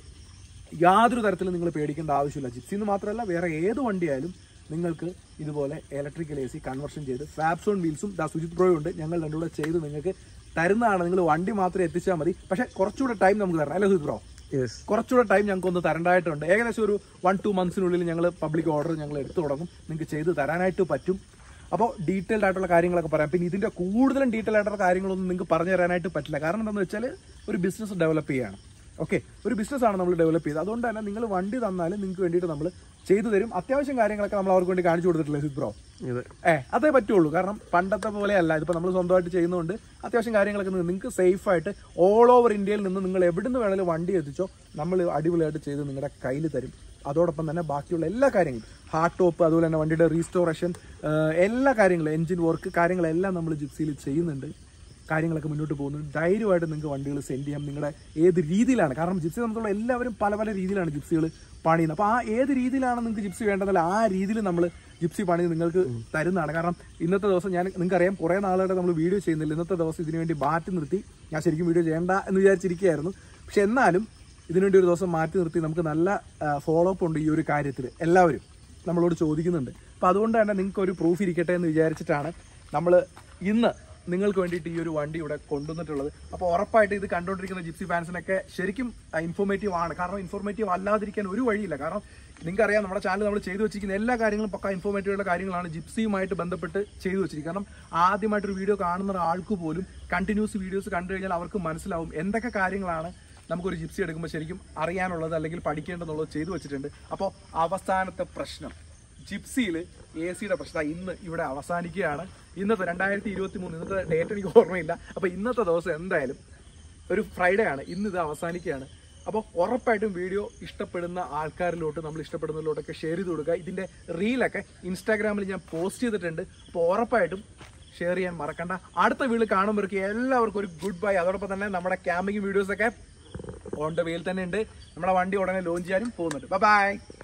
യാതൊരു തരത്തിലും നിങ്ങൾ പേടിക്കേണ്ട ആവശ്യമില്ല ജിപ്സി എന്ന് മാത്രമല്ല വേറെ ഏത് വണ്ടിയായാലും നിങ്ങൾക്ക് ഇതുപോലെ ഇലക്ട്രിക്കൽ എ സി കൺവർഷൻ ചെയ്ത് ഫാബ്സോൺ വീൽസും ദാ സുജിത് പ്രോയും ഉണ്ട് ഞങ്ങൾ രണ്ടും കൂടെ ചെയ്ത് നിങ്ങൾക്ക് തരുന്നതാണ് നിങ്ങൾ വണ്ടി മാത്രം എത്തിച്ചാൽ മതി പക്ഷേ കുറച്ചുകൂടെ ടൈം നമുക്ക് തരണം അല്ലേ സുജിത് ബ്രോ യെസ് കുറച്ചുകൂടെ ടൈം ഞങ്ങൾക്ക് ഒന്ന് തരേണ്ടതായിട്ടുണ്ട് ഏകദേശം ഒരു വൺ ടു മന്ത്സിനുള്ളിൽ ഞങ്ങൾ പബ്ലിക് ഓർഡർ ഞങ്ങൾ എടുത്തു തുടങ്ങും നിങ്ങൾക്ക് ചെയ്ത് തരാനായിട്ട് പറ്റും അപ്പോൾ ഡീറ്റെയിൽഡ് ആയിട്ടുള്ള കാര്യങ്ങളൊക്കെ പറയാം പിന്നെ ഇതിന്റെ കൂടുതലും ഡീറ്റെയിൽ ആയിട്ടുള്ള കാര്യങ്ങളൊന്നും നിങ്ങൾക്ക് പറഞ്ഞു തരാനായിട്ട് പറ്റില്ല കാരണം എന്താണെന്ന് വെച്ചാൽ ഒരു ബിസിനസ് ഡെവലപ്പ് ചെയ്യാണ് ഓക്കെ ഒരു business ആണ് നമ്മൾ ഡെവലപ്പ് ചെയ്തത് അതുകൊണ്ട് തന്നെ നിങ്ങൾ വണ്ടി തന്നാലും നിങ്ങൾക്ക് വേണ്ടിയിട്ട് നമ്മൾ ചെയ്തു തരും അത്യാവശ്യം കാര്യങ്ങളൊക്കെ നമ്മൾ അവർക്ക് വേണ്ടി കാണിച്ചു കൊടുത്തിട്ടില്ലേ സിത് ബ്രോ ഇത് ഏ അതേ പറ്റുള്ളൂ കാരണം പണ്ടത്തെ പോലെയല്ല ഇതിപ്പോൾ നമ്മൾ സ്വന്തമായിട്ട് ചെയ്യുന്നതുകൊണ്ട് അത്യാവശ്യം കാര്യങ്ങളൊക്കെ നിങ്ങൾക്ക് സേഫ് ആയിട്ട് ഓൾ ഓവർ ഇന്ത്യയിൽ നിന്ന് നിങ്ങൾ എവിടുന്ന് വേണമെങ്കിലും വണ്ടി എത്തിച്ചോ നമ്മൾ അടിപൊളിയായിട്ട് ചെയ്ത് നിങ്ങളുടെ കയ്യിൽ തരും അതോടൊപ്പം തന്നെ ബാക്കിയുള്ള എല്ലാ കാര്യങ്ങളും ഹാർട്ട് ടോപ്പ് അതുപോലെ തന്നെ വണ്ടിയുടെ റീസ്റ്റോറേഷൻ എല്ലാ കാര്യങ്ങളും എഞ്ചിൻ വർക്ക് കാര്യങ്ങളെല്ലാം നമ്മൾ ജിപ്സിയിൽ ചെയ്യുന്നുണ്ട് കാര്യങ്ങളൊക്കെ മുന്നോട്ട് പോകുന്നു ധൈര്യമായിട്ട് നിങ്ങൾക്ക് വണ്ടികൾ സെൻഡ് ചെയ്യാം നിങ്ങളുടെ ഏത് രീതിയിലാണ് കാരണം ജിപ്സി നമുക്കുള്ള എല്ലാവരും പല പല രീതിയിലാണ് ജിപ്സികൾ പണിയുന്നത് അപ്പോൾ ആ ഏത് രീതിയിലാണ് നിങ്ങൾക്ക് ജിപ്സി വേണ്ടതല്ല ആ രീതിയിൽ നമ്മൾ ജിപ്സി പണി നിങ്ങൾക്ക് തരുന്നതാണ് കാരണം ഇന്നത്തെ ദിവസം ഞാൻ നിങ്ങൾക്കറിയാം കുറേ നാളുകളുടെ നമ്മൾ വീഡിയോ ചെയ്യുന്നില്ല ഇന്നത്തെ ദിവസം ഇതിനു വേണ്ടി മാറ്റി നിർത്തി ഞാൻ ശരിക്കും വീഡിയോ ചെയ്യേണ്ട എന്ന് വിചാരിച്ചിരിക്കുകയായിരുന്നു പക്ഷെ എന്നാലും ഇതിനുവേണ്ടി ഒരു ദിവസം മാറ്റി നിർത്തി നമുക്ക് നല്ല ഫോളോ അപ്പ് ഉണ്ട് ഈ ഒരു കാര്യത്തിൽ എല്ലാവരും നമ്മളോട് ചോദിക്കുന്നുണ്ട് അപ്പോൾ അതുകൊണ്ട് തന്നെ നിങ്ങൾക്ക് ഒരു പ്രൂഫ് ഇരിക്കട്ടെ എന്ന് വിചാരിച്ചിട്ടാണ് നമ്മൾ ഇന്ന് നിങ്ങൾക്ക് വേണ്ടിയിട്ട് ഈ ഒരു വണ്ടി ഇവിടെ കൊണ്ടുവന്നിട്ടുള്ളത് അപ്പോൾ ഉറപ്പായിട്ട് ഇത് കണ്ടുകൊണ്ടിരിക്കുന്ന ജിപ്സി ഫാൻസിനൊക്കെ ശരിക്കും ഇൻഫോർമേറ്റീവ് ആണ് കാരണം ഇൻഫോർമേറ്റീവ് അല്ലാതിരിക്കാൻ ഒരു വഴിയില്ല കാരണം നിങ്ങൾക്കറിയാം നമ്മുടെ ചാനൽ നമ്മൾ ചെയ്തു വെച്ചിരിക്കുന്ന എല്ലാ കാര്യങ്ങളും പക്ക ഇൻഫോർമേറ്റീവ് ഉള്ള കാര്യങ്ങളാണ് ജിപ്സിയുമായിട്ട് ബന്ധപ്പെട്ട് ചെയ്തു വെച്ചിരിക്കുന്നത് കാരണം ആദ്യമായിട്ടൊരു വീഡിയോ കാണുന്ന ഒരാൾക്ക് പോലും കണ്ടിന്യൂസ് വീഡിയോസ് കണ്ടു കഴിഞ്ഞാൽ അവർക്ക് മനസ്സിലാവും എന്തൊക്കെ കാര്യങ്ങളാണ് നമുക്കൊരു ജിപ്സി എടുക്കുമ്പോൾ ശരിക്കും അറിയാനുള്ളത് അല്ലെങ്കിൽ പഠിക്കേണ്ടതെന്നുള്ളത് ചെയ്തു വെച്ചിട്ടുണ്ട് അപ്പോൾ അവസാനത്തെ പ്രശ്നം ജിപ്സിയിൽ എ സിയുടെ പ്രശ്നം ഇന്ന് ഇവിടെ അവസാനിക്കുകയാണ് ഇന്നത്തെ രണ്ടായിരത്തി ഇരുപത്തി മൂന്ന് ഇന്നത്തെ ഡേറ്റ് എനിക്ക് ഓർമ്മയില്ല അപ്പോൾ ഇന്നത്തെ ദിവസം എന്തായാലും ഒരു ഫ്രൈഡേ ആണ് ഇന്ന് ഇത് അവസാനിക്കുകയാണ് അപ്പോൾ ഉറപ്പായിട്ടും വീഡിയോ ഇഷ്ടപ്പെടുന്ന ആൾക്കാരിലോട്ട് നമ്മൾ ഇഷ്ടപ്പെടുന്നതിലോട്ടൊക്കെ ഷെയർ ചെയ്ത് കൊടുക്കുക ഇതിൻ്റെ റീലൊക്കെ ഇൻസ്റ്റാഗ്രാമിൽ ഞാൻ പോസ്റ്റ് ചെയ്തിട്ടുണ്ട് അപ്പോൾ ഉറപ്പായിട്ടും ഷെയർ ചെയ്യാൻ മറക്കണ്ട അടുത്ത വീഡിയോ കാണുമ്പോഴേക്ക് എല്ലാവർക്കും ഒരു ഗുഡ് ബൈ അതോടൊപ്പം തന്നെ നമ്മുടെ ക്യാമ്പിങ് വീഡിയോസൊക്കെ ഓൺ ദ വേയിൽ തന്നെ ഉണ്ട് നമ്മുടെ വണ്ടി ഉടനെ ലോഞ്ച് ചെയ്യാനും പോകുന്നുണ്ട് ബൈ